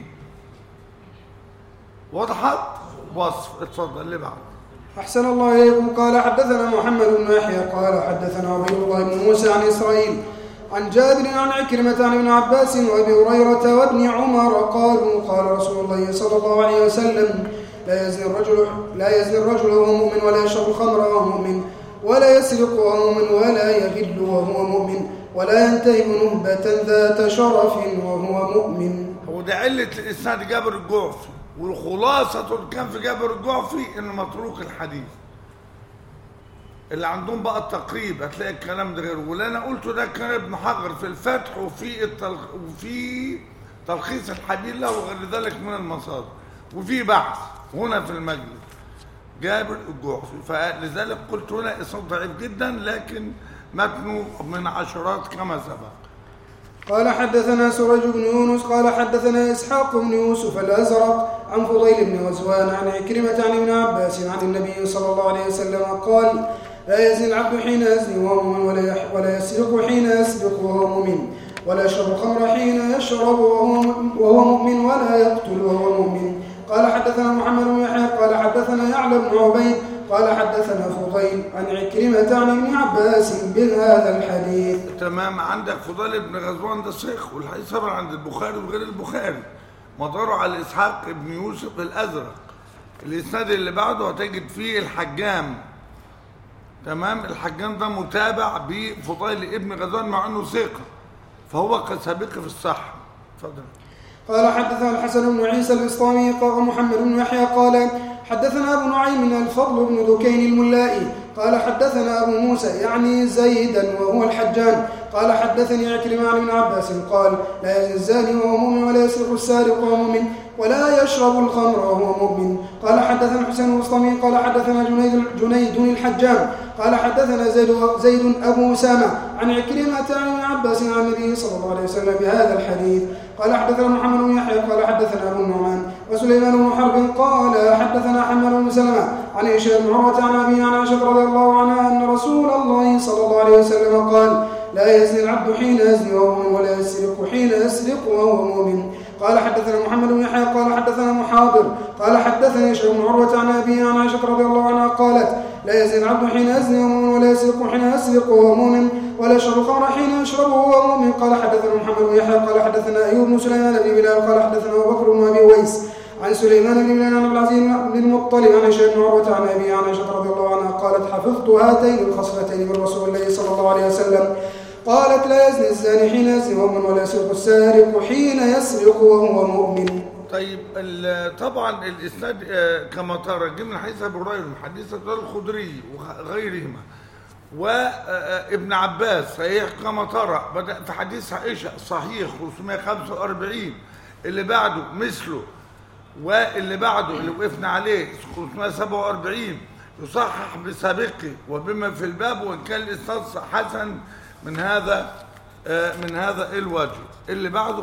وضحت وصف اتفضل اللي بعد أحسن الله إليكم قال حدثنا محمد بن يحيى قال حدثنا عبيد الله بن موسى عن إسرائيل عن جابر عن عكرمة عن ابن عباس وأبي هريرة وابن عمر قالوا قال رسول الله صلى الله عليه وسلم لا يزني الرجل لا يزني الرجل وهو مؤمن ولا يشرب الخمر وهو مؤمن ولا يسرق وهو مؤمن ولا يغل وهو مؤمن ولا ينتهب نهبة ذات شرف وهو مؤمن هو ده علة الإسناد جابر الجعفي والخلاصة اللي كان في جابر الجعفي إنه متروك الحديث اللي عندهم بقى التقريب هتلاقي الكلام ده غير واللي أنا قلته ده كان ابن حجر في الفتح وفي التلخ... وفي تلخيص الحديث له وغير ذلك من المصادر وفي بحث هنا في المجلس جابر الجعفي فلذلك قلت هنا اسناد ضعيف جدا لكن متنه من عشرات كما سبق قال حدثنا سرج بن يونس قال حدثنا إسحاق بن يوسف الأزرق عن فضيل بن غزوان عن عكرمة عن ابن عباس عن النبي صلى الله عليه وسلم قال لا يزني العبد حين يزني وهو مؤمن ولا يح- ولا يسرق حين يسرق وهو مؤمن ولا يشرب الخمر حين يشرب وهو وهو مؤمن ولا يقتل وهو مؤمن قال حدثنا محمد بن يحيى قال حدثنا يعلى بن عبيد قال حدثنا فضيل عن عكرمة عن ابن عباس بهذا الحديث تمام عندك فضيل بن غزوان ده شيخ والحديث طبعا عند البخاري وغير البخاري مداره على اسحاق بن يوسف الازرق الاسناد اللي بعده هتجد فيه الحجام تمام الحجام ده متابع بفضيل ابن غزوان مع انه ثقه فهو قد سابق في الصحه اتفضل قال حدثنا الحسن بن عيسى الإسلامي قال محمد بن يحيى قال حدثنا أبو نعيم الفضل بن دكين الملائي قال حدثنا أبو موسى يعني زيدا وهو الحجان قال حدثني عكرمة عن ابن عباس قال لا يزني الزاني وهو مؤمن ولا يسرق السارق وهو مؤمن ولا يشرب الخمر وهو مؤمن قال حدثنا الحسين الوسطمي قال حدثنا جنيد جنيد الحجام قال حدثنا زيد زيد ابو اسامه عن عكرمه عن ابن عباس عن النبي صلى الله عليه وسلم بهذا الحديث قال حدثنا محمد بن يحيى قال حدثنا ابو النعمان وسليمان بن حرب قال حدثنا حماد بن سلمه عن هشام بن عروه عن ابي عن عائشه رضي الله عنها ان رسول الله صلى الله عليه وسلم قال لا يزني العبد حين يزني وهو مؤمن ولا يسرق حين يسرق وهو مؤمن قال حدثنا محمد بن يحيى قال حدثنا محاضر قال قال حدثني هشام بن عروة عن أبي عن عائشة رضي الله عنها قالت لا يزني العبد حين يزني وهو مؤمن ولا يسرق حين يسرق وهو مؤمن ولا يشرب الخمر حين يشرب وهو مؤمن قال حدثنا محمد بن يحيى قال حدثنا أيوب بن سليمان بن بلال قال حدثنا أبو بكر بن أبي ويس عن سليمان بن بلال عن عبد العزيز بن المطلب عن هشام بن عروة عن أبي عن عائشة رضي الله عنها قالت حفظت هاتين الخصلتين من رسول الله صلى الله عليه وسلم قالت لا يزني الزاني حين يزني وهو مؤمن ولا يسرق السارق حين يسرق وهو مؤمن طيب ال- طبعا الاسناد آه، كما ترى جه من حديث ابي هريره من حديث الخدري وغيرهما وابن عباس صحيح كما ترى بدا في حديث عائشه صحيح 545 اللي بعده مثله واللي بعده اللي وقفنا عليه 547 يصحح بسابقه وبما في الباب وان كان الاسناد حسن من هذا آه، من هذا الوجه اللي بعده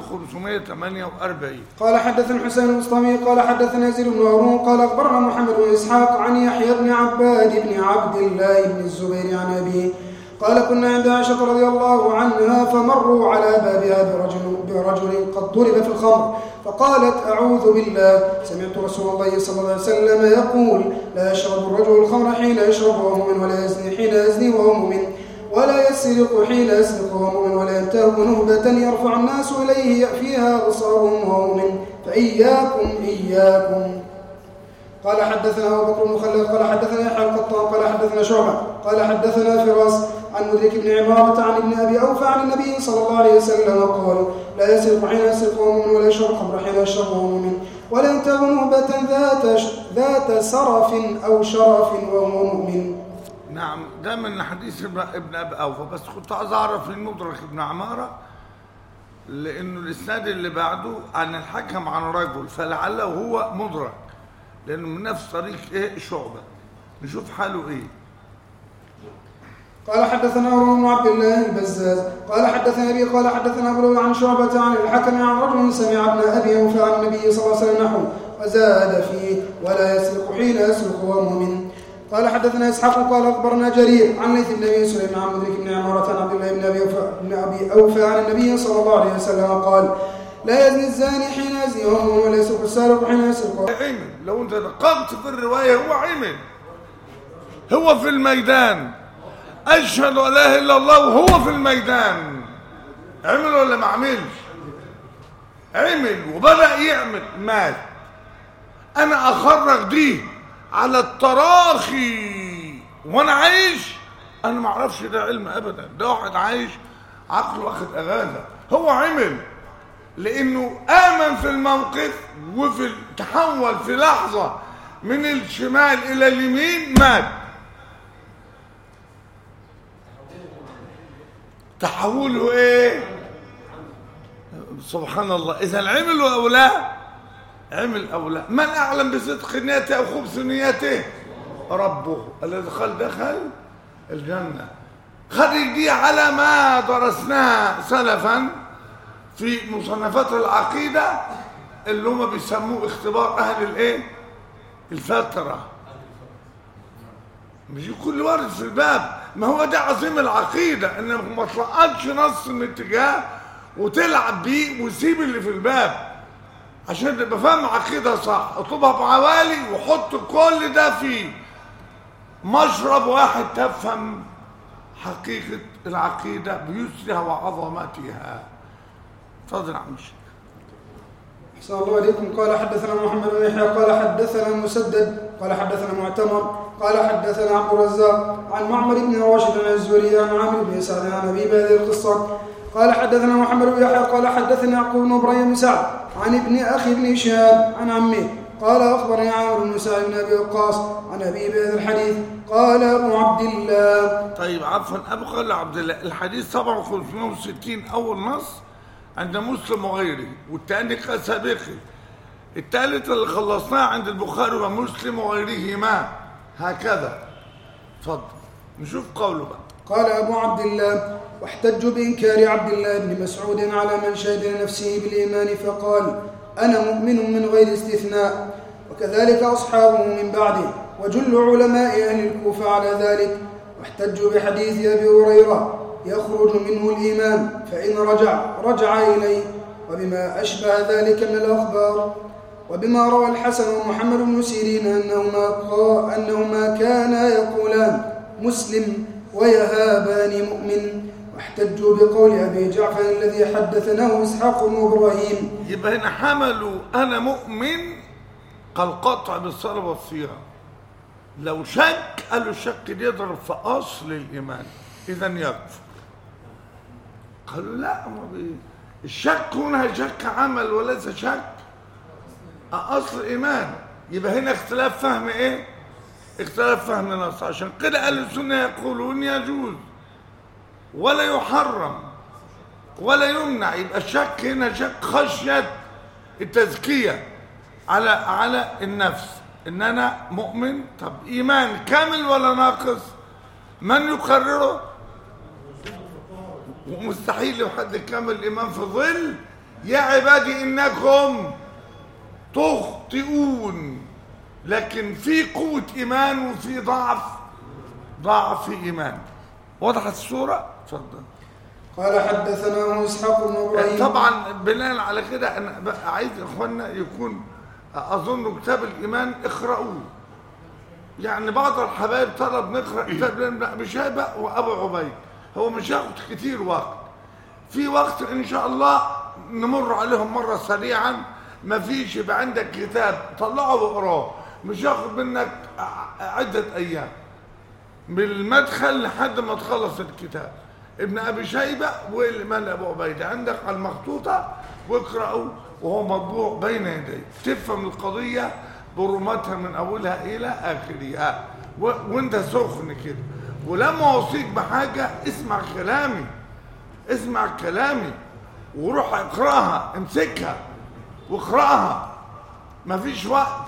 548 قال حدثنا الحسين المصطفي قال حدثنا يزيد بن هارون قال اخبرنا محمد بن اسحاق عن يحيى بن عباد بن عبد الله بن الزبير عن ابيه قال كنا عند عائشة رضي الله عنها فمروا على بابها برجل, برجل قد ضرب في الخمر فقالت أعوذ بالله سمعت رسول الله صلى الله عليه وسلم يقول لا يشرب الرجل الخمر حين يشرب وهو مؤمن ولا يزني حين يزني وهو مؤمن ولا يسرق حين يسرق وهو مؤمن ولا ينتهب نهبة يرفع الناس إليه فيها أبصارهم وهو مؤمن فإياكم إياكم قال حدثنا ابو بكر بن خلاد قال حدثنا يحيى القطان قال حدثنا شعبه قال حدثنا فراس عن مدرك بن عمارة عن ابن ابي اوفى عن النبي صلى الله عليه وسلم قال لا يسرق حين يسرق وهو مؤمن ولا يشرب خمر حين يشرب وهو مؤمن ولا ينتهب نهبة ذات ذات سرف او شرف وهو مؤمن نعم ده من حديث ابن ابن ابي اوفى بس كنت عايز اعرف من مدرك ابن عماره لانه الاسناد اللي بعده عن الحكم عن رجل فلعله هو مدرك لانه من نفس طريق ايه شعبه نشوف حاله ايه قال حدثنا عمر بن عبد الله البزاز قال حدثنا ابي قال حدثنا ابو الوليد عن شعبة عن الحكم عن رجل سمع ابن ابي اوفى عن النبي صلى الله عليه وسلم نحو وزاد فيه ولا يسرق حين يسرق وهو مؤمن قال حدثنا اسحاق قال اخبرنا جرير عن ليث بن ابي سليمان عن مدرك بن عمارة عن عبد الله بن ابي اوفى بن ابي اوفى عن النبي صلى الله عليه وسلم قال لا يزني الزاني حين يزني وهو مؤمن ولا يسرق السارق حين يسرق عمل لو انت دققت في الروايه هو عمل هو في الميدان اشهد ان لا اله الا الله وهو في الميدان عمل ولا ما عملش عمل وبدا يعمل مات انا اخرج دي على التراخي وانا عايش انا ما اعرفش ده علم ابدا ده واحد عايش عقله واخد اغاثه هو عمل لانه امن في الموقف وفي تحول في لحظه من الشمال الى اليمين مات تحوله ايه سبحان الله اذا عمل او لا عمل او لا من اعلم بصدق نيته او خبث نيته ربه الذي قال دخل الجنه خرج دي على ما درسناها سلفا في مصنفات العقيده اللي هم بيسموه اختبار اهل الايه الفتره مش كل وارد في الباب ما هو ده عظيم العقيده انك ما تلقطش نص من اتجاه وتلعب بيه وتسيب اللي في الباب عشان تبقى فاهم عقيده صح اطلبها بعوالي وحط كل ده في مشرب واحد تفهم حقيقه العقيده بيسرها وعظمتها اتفضل يا عم الشيخ أحسن الله عليكم قال حدثنا محمد بن يحيى قال حدثنا مسدد قال حدثنا معتمر قال حدثنا عبد الرزاق عن معمر بن راشد عن الزهري عن عامر بن سعد عن ابي بهذه القصه قال حدثنا محمد بن يحيى قال حدثنا يعقوب بن ابراهيم بن سعد عن ابن اخي بن شهاب عن عمه قال اخبرني عامر بن سعد بن ابي وقاص عن ابي بهذا الحديث قال ابو عبد الله طيب عفوا ابقى لعبد الله الحديث طبعا 560 اول نص عند مسلم وغيره والثاني كسابقه الثالث اللي خلصناه عند البخاري ومسلم وغيرهما هكذا اتفضل نشوف قوله بقى قال أبو عبد الله واحتجوا بإنكار عبد الله بن مسعود على من شهد لنفسه بالإيمان فقال أنا مؤمن من غير استثناء وكذلك أصحابه من بعده وجل علماء أهل الكوفة على ذلك واحتجوا بحديث أبي هريرة يخرج منه الإيمان فإن رجع رجع إليه وبما أشبه ذلك من الأخبار وبما روى الحسن ومحمد بن سيرين أنهما, قا- أنهما كانا يقولان مسلم ويهابان مؤمن واحتجوا بقول أبي جعفر الذي حدثناه إسحاق بن إبراهيم يبقى هنا حملوا انا مؤمن كالقطع بالصلاه والصيام لو شك قالوا الشك دي يضرب في اصل الايمان اذا يكفر قالوا لا ما بي- الشك هنا شك عمل وليس شك اصل ايمان يبقى هنا اختلاف فهم ايه اختلاف فهم نص عشان كده اهل السنه يقولون يجوز ولا يحرم ولا يمنع يبقى الشك هنا شك خشيه التزكيه على على النفس ان انا مؤمن طب ايمان كامل ولا ناقص من يقرره ومستحيل لو حد كامل الايمان في ظل يا عبادي انكم تخطئون لكن في قوه ايمان وفي ضعف ضعف ايمان وضحت الصوره اتفضل قال حدثناه إسحاق بن إبراهيم طبعا بناء على كده انا بقى عايز اخوانا يكون اظن كتاب الايمان اقرأوه يعني بعض الحبايب طلب نقرا كتاب ابن ابي شيبه وابو عبيد هو مش هياخد كتير وقت في وقت ان شاء الله نمر عليهم مره سريعا ما فيش يبقى عندك كتاب طلعه واقراه مش هياخد منك ع- عده ايام من المدخل لحد ما تخلص الكتاب ابن ابي شيبه والامام ابو عبيده عندك على المخطوطه واقراه وهو مطبوع بين يديك تفهم القضيه برمتها من اولها الى اخرها و... وانت سخن كده ولما اوصيك بحاجه اسمع كلامي اسمع كلامي وروح اقراها امسكها واقراها مفيش وقت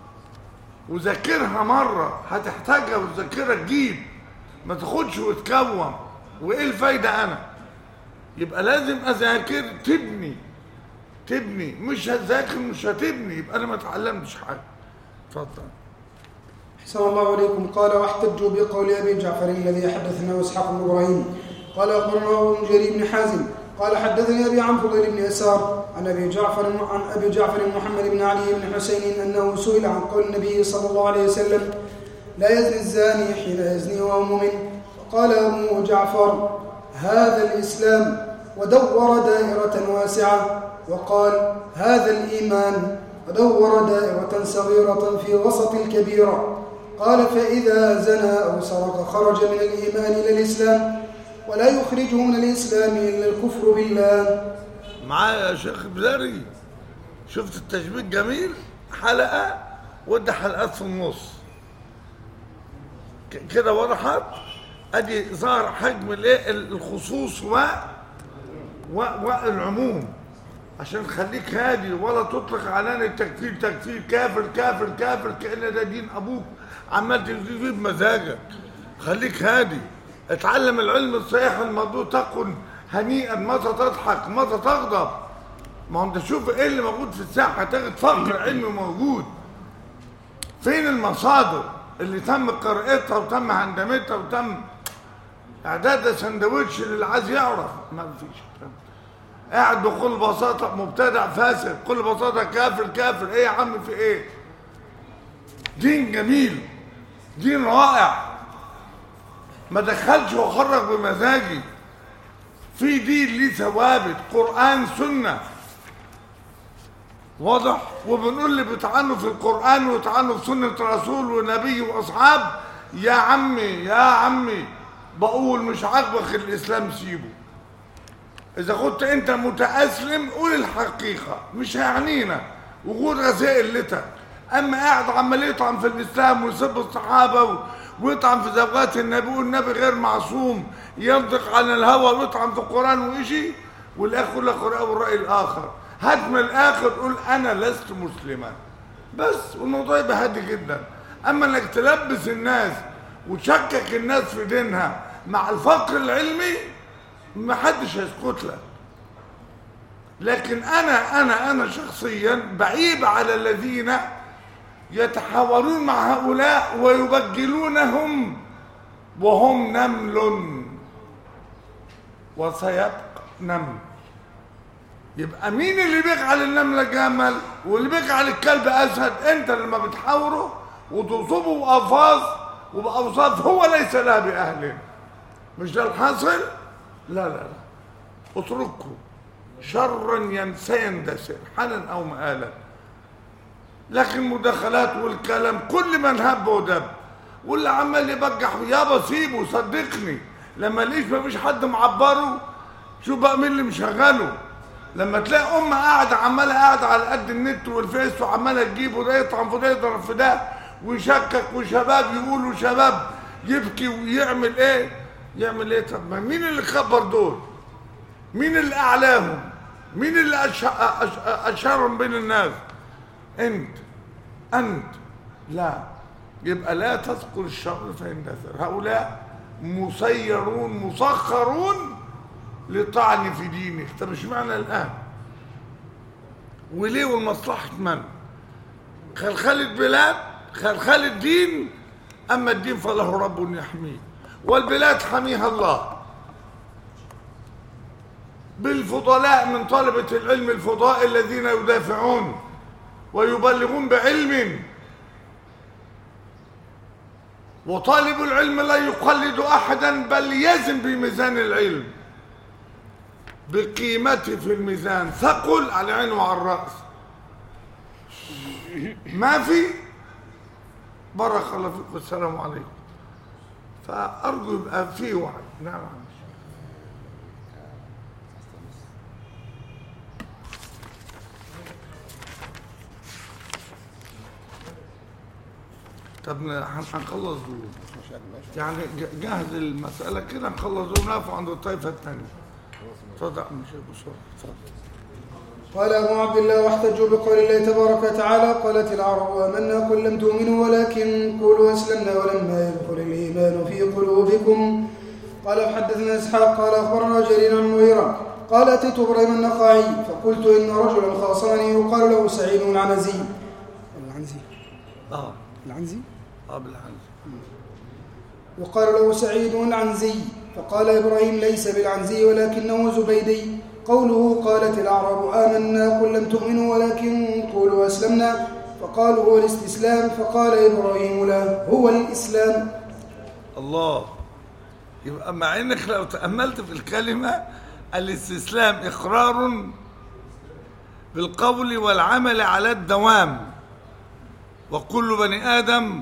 وذاكرها مرة هتحتاجها وتذاكرها تجيب ما تاخدش وتكوم وايه الفايدة انا يبقى لازم اذاكر تبني تبني مش هتذاكر مش هتبني يبقى انا ما اتعلمتش حاجة اتفضل أحسن الله عليكم قال واحتجوا بقول أبي جعفر الذي حدثنا إسحاق بن إبراهيم قال أخبرنا أبو جرير بن حازم قال حدثني أبي عن فضيل بن يسار عن أبي جعفر عن أبي جعفر محمد بن علي بن حسين أنه سئل عن قول النبي صلى الله عليه وسلم لا يزني الزاني حين يزني وهو مؤمن فقال أبو جعفر هذا الإسلام ودور دائرة واسعة وقال هذا الإيمان ودور دائرة صغيرة في وسط الكبيرة قال فإذا زنى أو سرق خرج من الإيمان إلى الإسلام ولا يخرجه من الإسلام إلا الكفر بالله معايا يا شيخ بزري شفت التشبيه جميل حلقة ودي حلقات في النص ك- كده وضحت ادي ظهر حجم الايه الخصوص و و والعموم عشان تخليك هادي ولا تطلق علان التكفير تكفير كافر كافر كافر كأن ده دين ابوك عمال تجيب فيه بمزاجك خليك هادي اتعلم العلم الصحيح المضبوط تكن هنيئا متى تضحك متى تغضب ما هو انت شوف ايه اللي موجود في الساحه تجد فقر علمي موجود فين المصادر اللي تم قراءتها وتم هندمتها وتم اعداد سندوتش للي عايز يعرف ما فيش قاعد بكل بساطه مبتدع فاسد بكل بساطه كافر كافر ايه يا عم في ايه دين جميل دين رائع ما دخلش وخرج بمزاجي في دين ليه ثوابت قرآن سنة واضح وبنقول اللي بيطعنوا في القرآن ويطعنوا في سنة رسول ونبي وأصحاب يا عمي يا عمي بقول مش عاجبك الإسلام سيبه إذا كنت أنت متأسلم قول الحقيقة مش هيعنينا وجود غسائلتك أما قاعد عمال يطعن في الإسلام ويسب الصحابة و- ويطعن في زوجات النبي والنبي غير معصوم ينطق عن الهوى ويطعن في القرآن وإشي والآخر يقول لك رأي والرأي الآخر هات من الآخر قول أنا لست مسلما بس والموضوع يبقى هادي جدا أما إنك تلبس الناس وتشكك الناس في دينها مع الفقر العلمي ما حدش هيسكت لك لكن انا انا انا شخصيا بعيب على الذين يتحاورون مع هؤلاء ويبجلونهم وهم نمل وسيبقى نمل يبقى مين اللي بيجعل النملة جمل واللي بيجعل الكلب أسد أنت لما بتحاوره وتوصفه بألفاظ وبأوصاف هو ليس لها بأهله مش ده الحاصل؟ لا لا لا اتركه شرا ينسى يندثر حالا أو مآلا لكن المداخلات والكلام كل من هب ودب واللي عمال يبجح يابا سيبه صدقني لما ليش مفيش حد معبره شوف بقى مين اللي مشغله لما تلاقي ام قاعده عماله قاعده على قد النت والفيس وعماله تجيب وده يطعن في ده يضرب في ده ويشكك وشباب يقولوا شباب يبكي ويعمل ايه؟ يعمل ايه؟ طب ما مين اللي خبر دول؟ مين اللي اعلاهم؟ مين اللي أش- أش- اشهرهم بين الناس؟ انت انت لا يبقى لا تذكر الشر فيندثر هؤلاء مسيرون مسخرون لطعن في دينك طب مش معنى الان وليه والمصلحة من خلخلة بلاد خلخلة دين أما الدين فله رب يحميه والبلاد حميها الله بالفضلاء من طلبة العلم الفضاء الذين يدافعون ويبلغون بعلم وطالب العلم لا يقلد أحدا بل يزن بميزان العلم بقيمته في الميزان ثقل على العين وعلى الرأس ما في بارك الله فيكم والسلام عليكم فأرجو يبقى في وعي نعم طب ن- هن- هنخلص دول يعني ج- جهز المسألة كده نخلص دول ونقف عند الطائفة الثانية اتفضل مش بسرعة اتفضل قال أبو عبد الله واحتجوا بقول الله تبارك وتعالى قالت العرب آمنا قل لم تؤمنوا ولكن قولوا أسلمنا ولما يدخل الإيمان في قلوبكم قال حدثنا إسحاق قال أخبرنا جرير عن المغيرة قال أتيت إبراهيم النخعي فقلت إن رجلا خاصمني يقال له سعيد العنزي العنزي اه العنزي اه بالعنز يقال له سعيد العنزي فقال إبراهيم ليس بالعنزي ولكنه زبيدي قوله قالت الأعراب آمنا قل لم تؤمنوا ولكن قولوا أسلمنا فقالوا هو الاستسلام فقال إبراهيم لا هو الإسلام الله يبقى مع انك لو تأملت في الكلمة الاستسلام اقرار بالقول والعمل على الدوام وكل بني ادم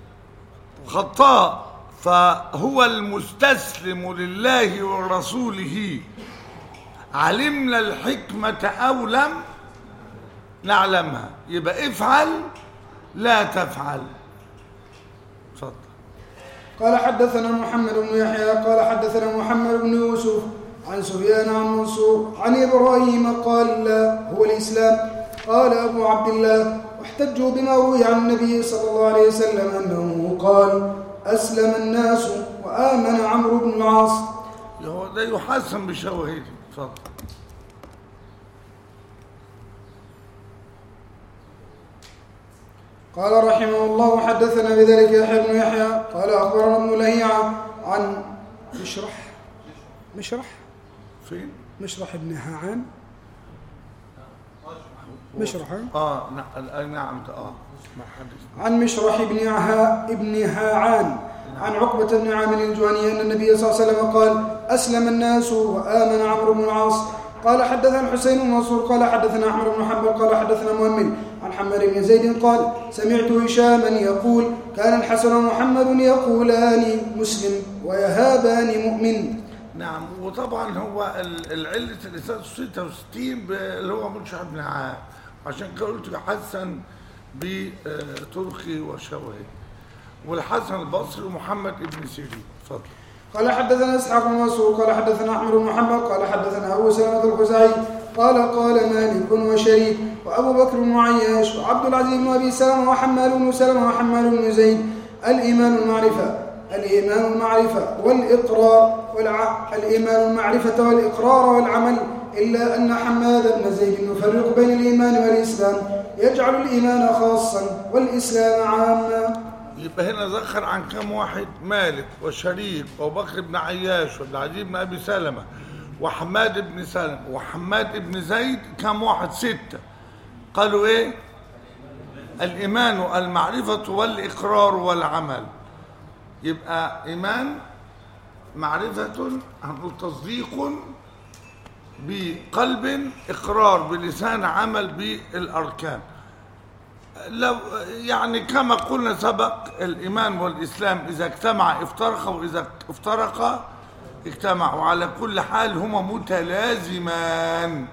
خطاء فهو المستسلم لله ورسوله علمنا الحكمة أو لم نعلمها يبقى افعل لا تفعل اتفضل قال حدثنا محمد بن يحيى قال حدثنا محمد بن يوسف عن سفيان عن منصور عن إبراهيم قال لا هو الإسلام قال أبو عبد الله واحتجوا بما روي عن النبي صلى الله عليه وسلم أنه قال أسلم الناس وآمن عمرو بن العاص هو ده يحسن بشواهده اتفضل قال رحمه الله حدثنا بذلك يحيى بن يحيى قال أخبرنا ابن لهيعة عن مشرح مشرح فين؟ مشرح بن هاعان مشرح ها؟ اه نعم نعم اه ما حدث عن مشرح بن عها ابن هاعان عن عقبة بن عامر الجهني أن النبي صلى الله عليه وسلم قال أسلم الناس وآمن عمرو بن العاص قال حدثنا الحسين بن منصور قال حدثنا أحمد بن حنبل قال حدثنا مؤمن عن حماد بن زيد قال سمعت هشاما يقول كان الحسن ومحمد يقولان مسلم ويهابان مؤمن نعم وطبعا هو ال- العلة الإساس 66 ب- اللي هو منشأ ابن عام عشان كده قلت حسن بتركي وشواهد والحسن البصري ومحمد ابن سيرين اتفضل قال حدثنا اسحاق بن منصور قال حدثنا احمد بن محمد قال حدثنا ابو سلمه الخزاعي قال قال مالك وشريك وابو بكر بن عياش وعبد العزيز بن ابي سلمه وحمال بن سلمه وحمال بن زيد الايمان المعرفه الايمان المعرفه والاقرار والع... الايمان المعرفه والاقرار والعمل الا ان حماد بن زيد يفرق بين الايمان والاسلام يجعل الايمان خاصا والاسلام عاما يبقى هنا ذكر عن كم واحد مالك وشريك وابو بكر بن عياش وعبد العزيز بن ابي سلمه وحماد بن سلم وحماد بن زيد كم واحد ستة قالوا ايه الإيمان المعرفة والإقرار والعمل يبقى إيمان معرفة هنقول تصديق بقلب إقرار بلسان عمل بالأركان لو يعني كما قلنا سبق الإيمان والإسلام إذا اجتمع افترق وإذا افترق اجتمع وعلى كل حال هما متلازمان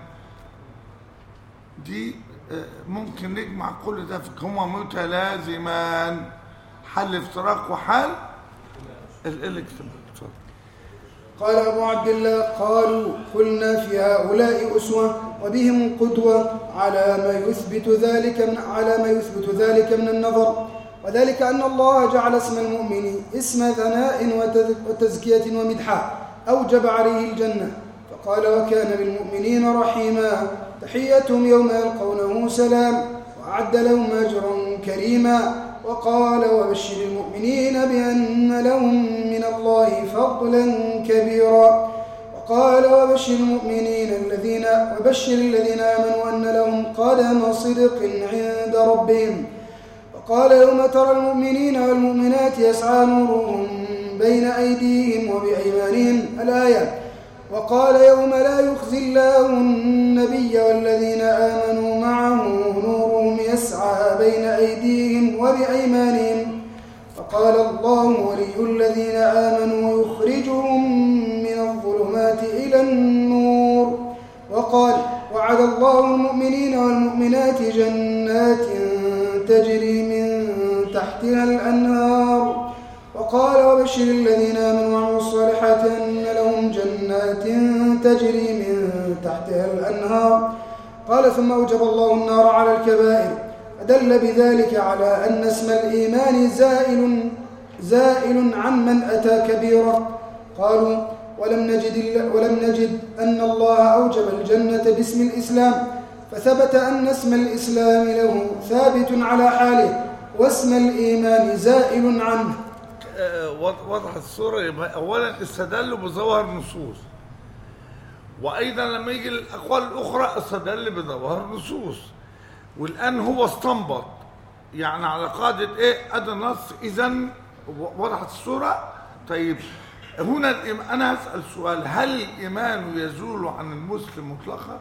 دي آه، ممكن نجمع كل ده في هما متلازمان حل افتراق وحال ال- الاجتماع اتفضل. قال أبو عبد الله قالوا قلنا في هؤلاء أسوة وبهم قدوة على ما يثبت ذلك من على ما يثبت ذلك من النظر وذلك أن الله جعل اسم المؤمن اسم ثناء وتذ- وتزكية ومدحة أوجب عليه الجنة فقال وكان بالمؤمنين رحيما تحيتهم يوم يلقونه سلام وأعد لهم أجرا كريما وقال وبشر المؤمنين بأن لهم من الله فضلا كبيرا وقال وبشر المؤمنين الذين وبشر الذين آمنوا أن لهم قدم صدق عند ربهم وقال يوم ترى المؤمنين والمؤمنات يسعى نورهم بين أيديهم وبأيمانهم الآية وقال يوم لا يخزي الله النبي والذين آمنوا معه نورهم يسعى بين أيديهم وبأيمانهم فقال الله ولي الذين آمنوا يخرجهم من الظلمات إلى النور وقال وعد الله المؤمنين والمؤمنات جنات تجري من تحتها الأنهار وقال وبشر الذين آمنوا وعملوا الصالحات أن لهم جنات تجري من تحتها الأنهار قال ثم أوجب الله النار على الكبائر فدل بذلك على أن اسم الإيمان زائل زائل عن من أتى كبيرة قالوا ولم نجد, ولم نجد أن الله أوجب الجنة باسم الإسلام فثبت أن اسم الإسلام له ثابت على حاله واسم الإيمان زائل عنه آه، وض- وضحت الصورة يبقى أولا استدلوا بظواهر نصوص وأيضا لما يجي الأقوال الأخرى استدل بظواهر نصوص والآن هو استنبط يعني على قاعدة إيه أدى نص إذا وضحت الصورة طيب هنا الإيم- أنا هسأل سؤال هل الإيمان يزول عن المسلم مطلقا؟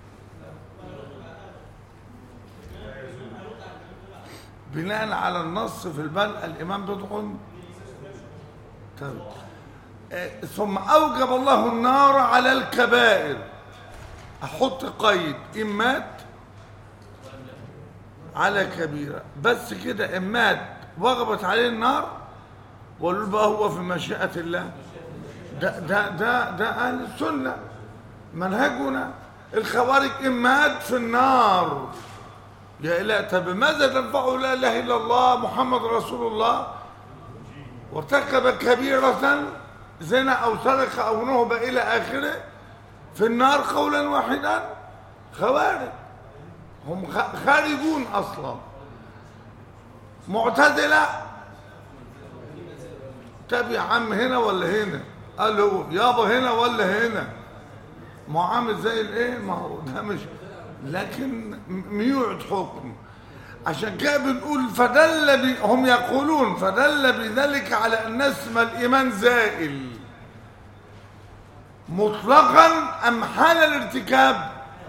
بناء على النص في البل الإمام بضع طيب. آه، ثم أوجب الله النار على الكبائر أحط قيد إن مات على كبيرة بس كده إن مات وغبت عليه النار وقالوا بقى هو في مشيئة الله ده ده ده ده أهل السنة منهجنا الخوارج إن مات في النار يا إله طب ماذا تنفعه لا إله إلا الله محمد رسول الله وارتكب كبيرة زنا أو سرق أو نهب إلى آخره في النار قولا واحدا خوارج هم خ- خارجون أصلا معتزلة طب يا عم هنا ولا هنا قال له يابا هنا ولا هنا ما هو عامل زي الايه ما هو ده مش لكن م- ميوعد حكم عشان كده بنقول فدل بي هم يقولون فدل بذلك على ان اسم الايمان زائل مطلقا ام حال الارتكاب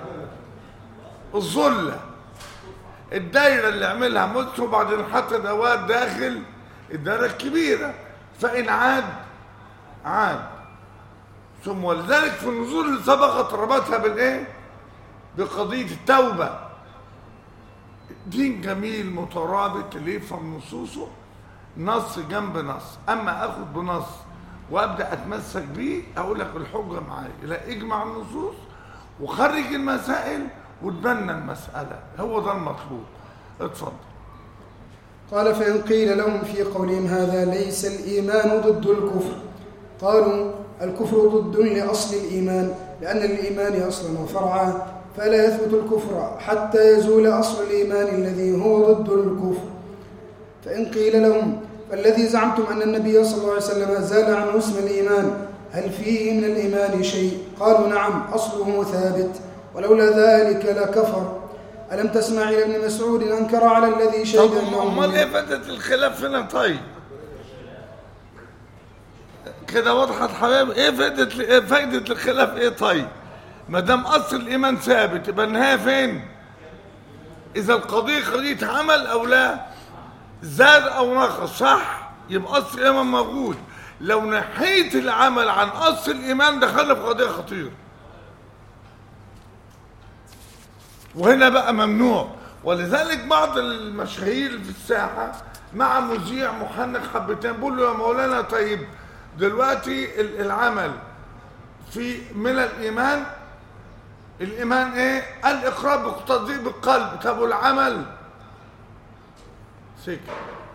الظله الدايره اللي عملها مدس وبعدين حط دوات داخل الدايره الكبيره فان عاد عاد ثم ولذلك في النزول اللي سبقت ربطها بالايه بقضيه التوبه دين جميل مترابط اللي يفهم نصوصه نص جنب نص اما اخد بنص وابدا اتمسك بيه اقول لك الحجه معايا لا اجمع النصوص وخرج المسائل وتبنى المساله هو ده المطلوب اتفضل قال فإن قيل لهم في قولهم هذا ليس الإيمان ضد الكفر قالوا الكفر ضد لأصل الإيمان لأن الإيمان أصلا وفرعا فلا يثبت الكفر حتى يزول أصل الإيمان الذي هو ضد الكفر فإن قيل لهم فالذي زعمتم أن النبي صلى الله عليه وسلم زال عنه اسم الإيمان هل فيه من الإيمان شيء قالوا نعم أصله ثابت ولولا ذلك لكفر ألم تسمع إلى ابن مسعود أنكر على الذي شهد طب أنه امال ايه مؤمن فائده الخلاف هنا طيب كده وضحت حبايب ايه فائده ايه فائده الخلاف ايه طيب ما دام اصل الايمان ثابت يبقى النهايه فين اذا القضيه قضيه عمل او لا زاد او نقص صح يبقى اصل الايمان موجود لو نحيت العمل عن اصل الايمان دخلنا في قضيه خطيره وهنا بقى ممنوع ولذلك بعض المشاهير في الساحة مع مذيع محنك حبتين بيقول له يا مولانا طيب دلوقتي ال- العمل في من الإيمان الإيمان إيه؟ الإقرار بالتصديق بالقلب طب والعمل سكت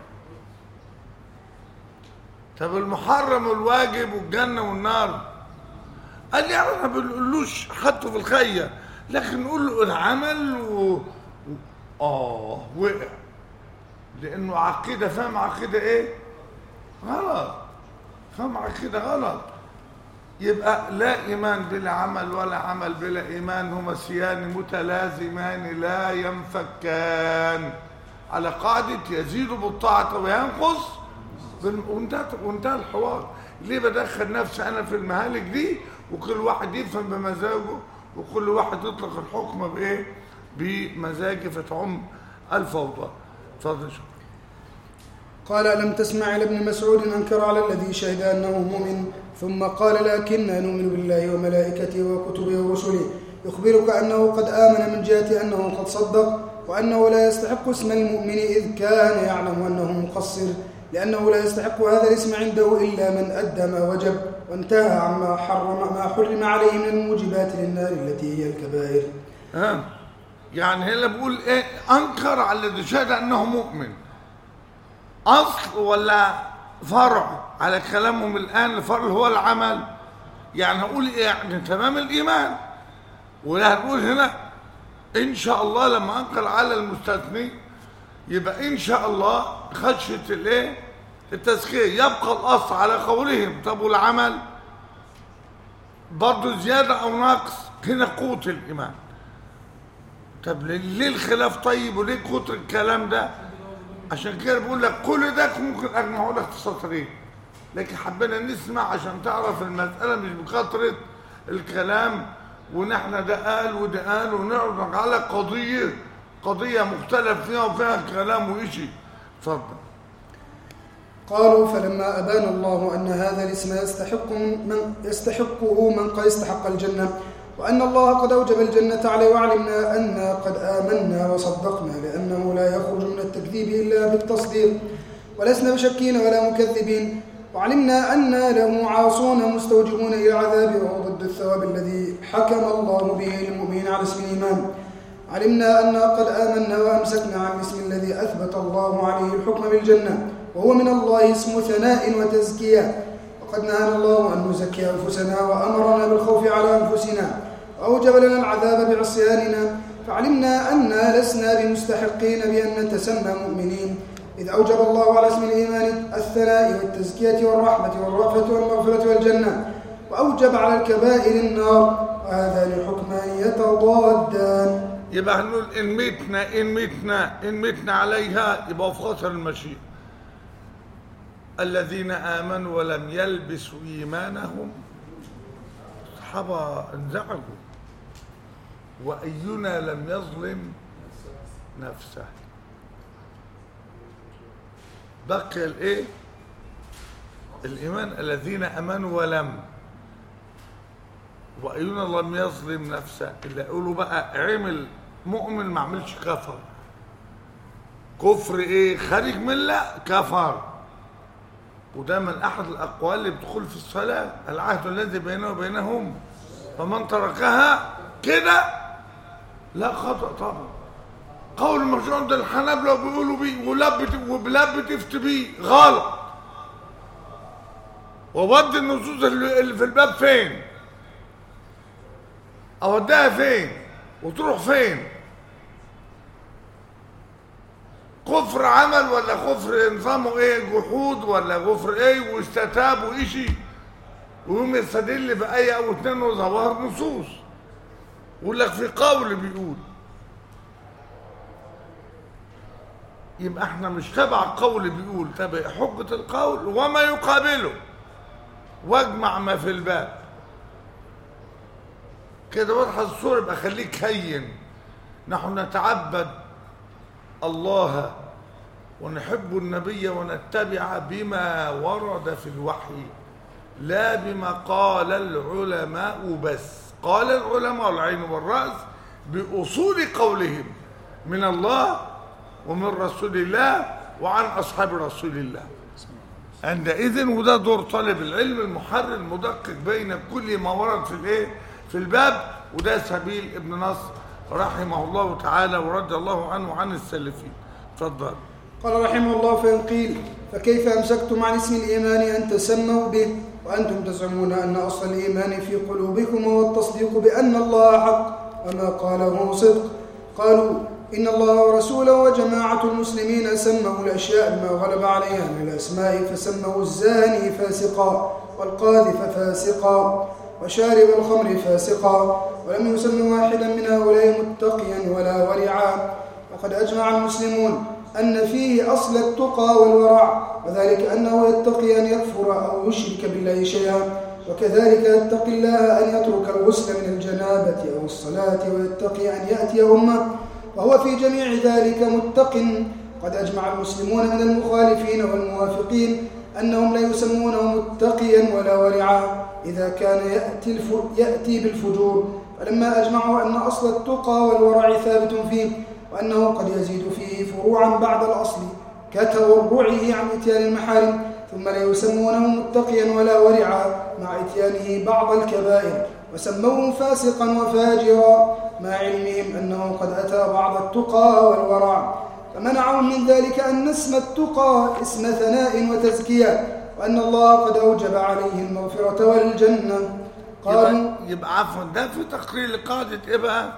طب المحرم والواجب والجنة والنار قال لي انا ما بنقولوش حطه في الخيه لكن نقول له العمل و... و... اه وقع لانه عقيده فاهم عقيده ايه غلط فاهم عقيده غلط يبقى لا ايمان بلا عمل ولا عمل بلا ايمان هما سيان متلازمان لا ينفكان على قاعده يزيد بالطاعه وينقص بال- وانتهى وانتهى الحوار ليه بدخل نفسي انا في المهالك دي وكل واحد يفهم بمزاجه وكل واحد يطلق الحكم بايه بمزاجه فتعم الفوضى اتفضل شكرا قال ألم تسمع إلى ابن مسعود أنكر على الذي شهد أنه مؤمن ثم قال لكننا نؤمن بالله وملائكته وكتبه ورسله يخبرك أنه قد آمن من جهة أنه قد صدق وأنه لا يستحق اسم المؤمن إذ كان يعلم أنه مقصر لأنه لا يستحق هذا الاسم عنده إلا من أدى ما وجب وانتهى عما حرم ما حرم عليه من الموجبات للنار التي هي الكبائر ها يعني هنا بقول ايه انكر على الذي شهد انه مؤمن اصل ولا فرع على كلامهم الان الفرع هو العمل يعني هقول ايه يعني تمام الايمان ولا هنقول هنا ان شاء الله لما انكر على المستثني يبقى ان شاء الله خشيه الايه التزكيه يبقى الاصل على قولهم طب والعمل برضه زياده او نقص هنا قوه الايمان طب ليه الخلاف طيب وليه كتر الكلام ده عشان كده بقول لك كل ده ممكن اجمعه لك في سطرين لكن حبينا نسمع عشان تعرف المساله مش بكثره الكلام ونحن ده قال وده قال ونعرض على قضيه قضيه مختلف فيها وفيها كلام وإشي اتفضل قالوا فلما أبان الله أن هذا الاسم يستحق من يستحقه من قد استحق الجنة وأن الله قد أوجب الجنة عليه وعلمنا أن قد آمنا وصدقنا لأنه لا يخرج من التكذيب إلا بالتصديق ولسنا بشكين ولا مكذبين وعلمنا أن له عاصون مستوجبون إلى العذاب وهو ضد الثواب الذي حكم الله به للمؤمنين على اسم الإيمان علمنا أن قد آمنا وأمسكنا عن الاسم الذي أثبت الله عليه الحكم بالجنة وهو من الله اسم ثناء وتزكية وقد نهانا الله أن نزكي أنفسنا وأمرنا بالخوف على أنفسنا وأوجب لنا العذاب بعصياننا فعلمنا أننا لسنا بمستحقين بأن نتسمى مؤمنين إذ أوجب الله على اسم الإيمان الثناء والتزكية والرحمة والرأفة والمغفرة والجنة وأوجب على الكبائر النار وهذان الحكمان يتضادان يبقى هنقول ان متنا ان متنا ان متنا عليها يبقى في خطر المشيئة الذين آمنوا ولم يلبسوا إيمانهم الصحابة انزعجوا وأينا لم يظلم نفسه بقي الايه الإيمان الذين آمنوا ولم وأينا لم يظلم نفسه اللي يقولوا بقى عمل مؤمن ما عملش كفر كفر ايه خارج مله كفر وده من احد الاقوال اللي بتدخل في الصلاه العهد الذي بينه وبينهم فمن تركها كده لا خطا طبعا قول المرجوع عند الحنابلة بيقولوا بيه ولب وبلب تفت بيه غلط وودي النصوص اللي اللي في الباب فين اوديها فين وتروح فين كفر عمل ولا كفر نظامه ايه جحود ولا كفر ايه واستتاب وإشي ويقوم يستدل بآية أو اتنين وظواهر نصوص يقول لك في قول بيقول يبقى احنا مش تبع قول بيقول تبع حجة القول وما يقابله واجمع ما في الباب كده واضحة الصورة يبقى خليك هين نحن نتعبد الله ونحب النبي ونتبع بما ورد في الوحي لا بما قال العلماء بس قال العلماء العين والرأس بأصول قولهم من الله ومن رسول الله وعن أصحاب رسول الله عندئذ وده دور طالب العلم المحرر المدقق بين كل ما ورد في الايه في الباب وده سبيل ابن نصر رحمه الله تعالى ورضي الله عنه وعن السلفين اتفضل قال رحمه الله فإن قيل فكيف أمسكتم عن اسم الإيمان أن تسموا به وأنتم تزعمون أن أصل الإيمان في قلوبكم هو التصديق بأن الله حق وما قاله صدق قالوا إن الله ورسوله وجماعة المسلمين سموا الأشياء بما غلب عليها من الأسماء فسموا الزاني فاسقا والقاذف فاسقا وشارب الخمر فاسقا ولم يسم واحدا من هؤلاء متقيا ولا ورعا وقد أجمع المسلمون أن فيه أصل التقى والورع وذلك أنه يتقي أن يكفر أو يشرك بالله شيئا وكذلك يتقي الله أن يترك الغسل من الجنابة أو الصلاة ويتقي أن يأتي أمه وهو في جميع ذلك متق قد أجمع المسلمون من المخالفين والموافقين أنهم لا يسمونه متقيا ولا ورعا إذا كان يأتي, الف... يأتي بالفجور فلما أجمعوا أن أصل التقى والورع ثابت فيه وأنه قد يزيد فيه فروعا بعد الأصل كتورعه عن إتيان المحارم ثم لا يسمونه متقيا ولا ورعا مع إتيانه بعض الكبائر وسموه فاسقا وفاجرا مع علمهم أنه قد أتى بعض التقى والورع فمنعهم من ذلك أن اسم التقى اسم ثناء وتزكية وأن الله قد أوجب عليه المغفرة والجنة قالوا يبقى, يبقى عفوا ده في تقرير لقاعدة ايه بقى؟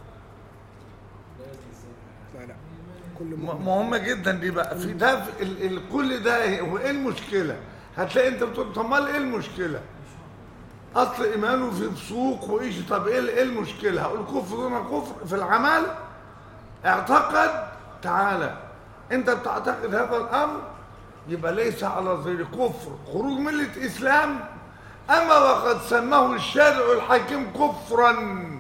لا لا كل م- مهمة جدا دي بقى في ده في ال ال كل ده إيه؟ هو ايه المشكلة؟ هتلاقي انت بتقول طب امال ايه المشكلة؟ اصل ايمانه في فسوق وايش طب ايه ايه المشكلة؟ هقول كفر دون كفر في العمل اعتقد تعالى انت بتعتقد هذا الامر يبقى ليس على غير كفر خروج ملة اسلام اما وقد سماه الشارع الحكيم كفرا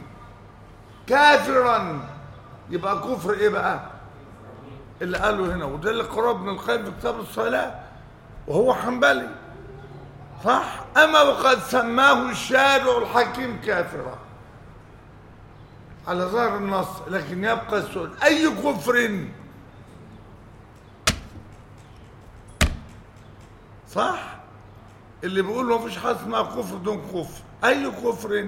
كافرا يبقى كفر ايه بقى؟ اللي قاله هنا وده اللي قرأ ابن القيم في كتاب الصلاة وهو حنبلي صح أما وقد سماه الشارع الحكيم كافرا على ظاهر النص لكن يبقى السؤال أي كفر صح اللي بيقول ما فيش حاجة اسمها كفر دون كفر أي كفر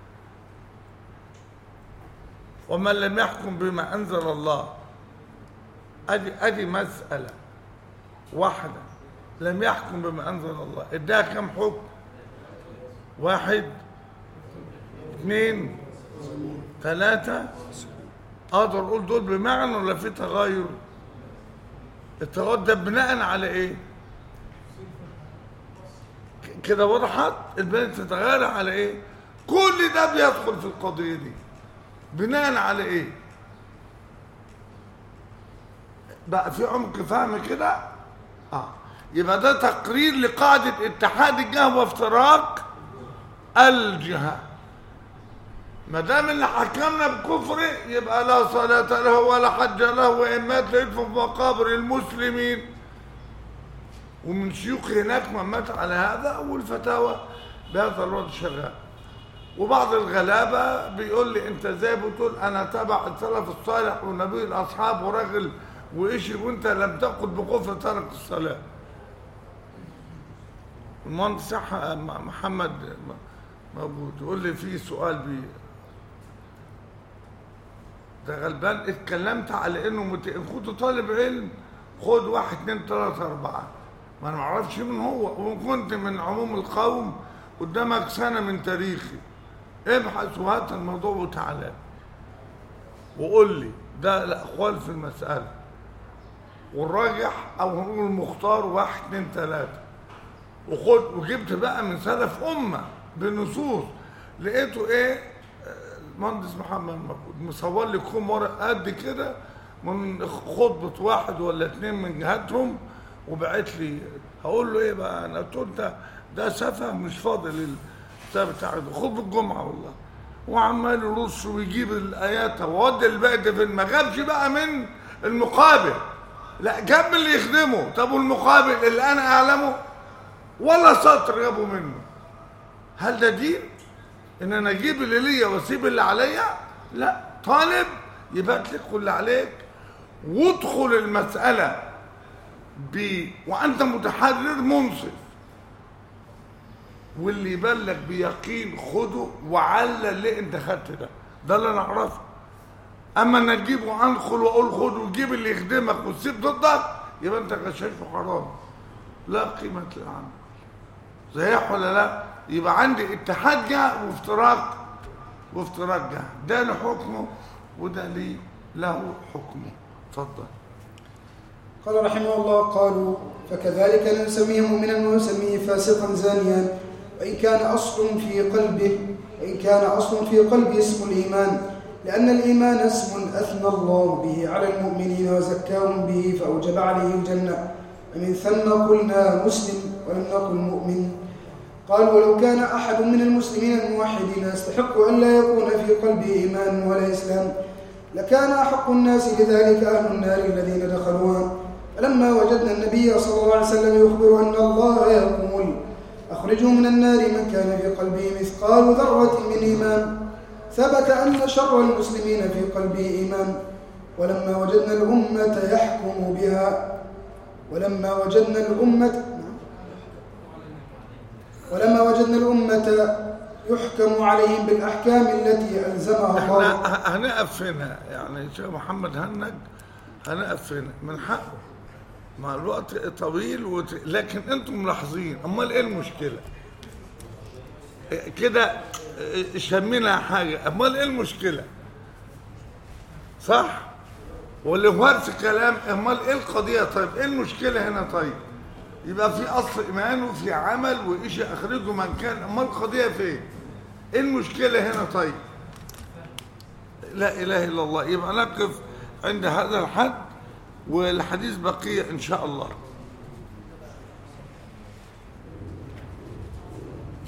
ومن لم يحكم بما أنزل الله ادي ادي مسألة واحدة لم يحكم بما أنزل الله اداها كم حكم واحد اثنين ثلاثة اقدر اقول دول بمعنى ولا في تغير التغير ده بناء على ايه ك- كده وضحت البنت تتغير على ايه كل ده بيدخل في القضية دي بناء على ايه بقى في عمق فهم كده اه يبقى ده تقرير لقاعدة اتحاد الجهة وافتراق الجهة ما دام اللي حكمنا بكفر يبقى لا صلاة له ولا حج له وإن مات ليدفن في مقابر المسلمين ومن شيوخ هناك من مات على هذا والفتاوى بهذا الوضع شغال وبعض الغلابة بيقول لي انت ازاي بتقول انا تبع السلف الصالح والنبي الاصحاب وراجل وايش وانت لم تقل بكفر ترك الصلاة المهندس صح محمد موجود يقول لي في سؤال بي ده غلبان اتكلمت على انه مت... ان كنت طالب علم خد واحد اتنين تلاته اربعه ما انا معرفش من هو وان كنت من عموم القوم قدامك سنه من تاريخي ابحث وهات الموضوع وتعالى وقول لي ده الاقوال في المساله والراجح او هنقول المختار واحد اتنين تلاته وخد وجبت بقى من سلف امه بنصوص لقيته ايه آه، المهندس محمد مفقود مصور لي كوم ورق قد كده من خطبه واحد ولا اتنين من جهاتهم وبعت لي هقول له ايه بقى انا قلت له انت ده سفه مش فاضي للبتاع بتاعك ده خطبه الجمعه والله وعمال يرص ويجيب الايات وودي الباقي ده فين ما جابش بقى من المقابل لا جاب اللي يخدمه طب والمقابل اللي انا اعلمه ولا سطر جابوا منه هل ده دين ان انا اجيب اللي ليا واسيب اللي عليا لا طالب يبقى لك اللي عليك وادخل المساله ب وانت متحرر منصف واللي يبلغ بيقين خده وعلل ليه انت خدت ده ده اللي انا اعرفه اما ان اجيب وانخل واقول خد وجيب اللي يخدمك وتسيب ضدك يبقى انت غشاش وحرام لا قيمه للعمل صحيح ولا لا يبقى عندي اتحاد جهه وافتراق وافتراق جهه ده له حكمه وده ليه له حكمه اتفضل قال رحمه الله قالوا فكذلك نسميه مؤمنا ونسميه فاسقا زانيا وإن كان أصل في قلبه وإن كان أصل في قلبه اسم الإيمان لأن الإيمان اسم أثنى الله به على المؤمنين وزكاهم به فأوجب عليه الجنة ومن ثم قلنا مسلم ولم نقل مؤمن قال ولو كان أحد من المسلمين الموحدين يستحق أن لا يكون في قلبه إيمان ولا إسلام لكان أحق الناس بذلك أهل النار الذين دخلوها فلما وجدنا النبي صلى الله عليه وسلم يخبر أن الله يقول أخرجوا من النار من كان في قلبه مثقال ذرة من إيمان ثبت أن شر المسلمين في قلبه إيمان ولما وجدنا الأمة يحكم بها ولما وجدنا الأمة ولما وجدنا الأمة يحكم عليهم بالأحكام التي ألزمها الله احنا هنقف هنا يعني شيخ محمد هنج هنقف هنا من حقه مع الوقت طويل وت... لكن انتم ملاحظين امال ايه المشكله إيه كده إيه شمينا حاجه امال ايه المشكله صح واللي ورث كلام امال ايه القضيه طيب ايه المشكله هنا طيب يبقى في اصل ايمان وفي عمل وإيش اخرجه من كان امال القضيه فين ايه المشكله هنا طيب لا اله الا الله يبقى نقف عند هذا الحد والحديث بقيه ان شاء الله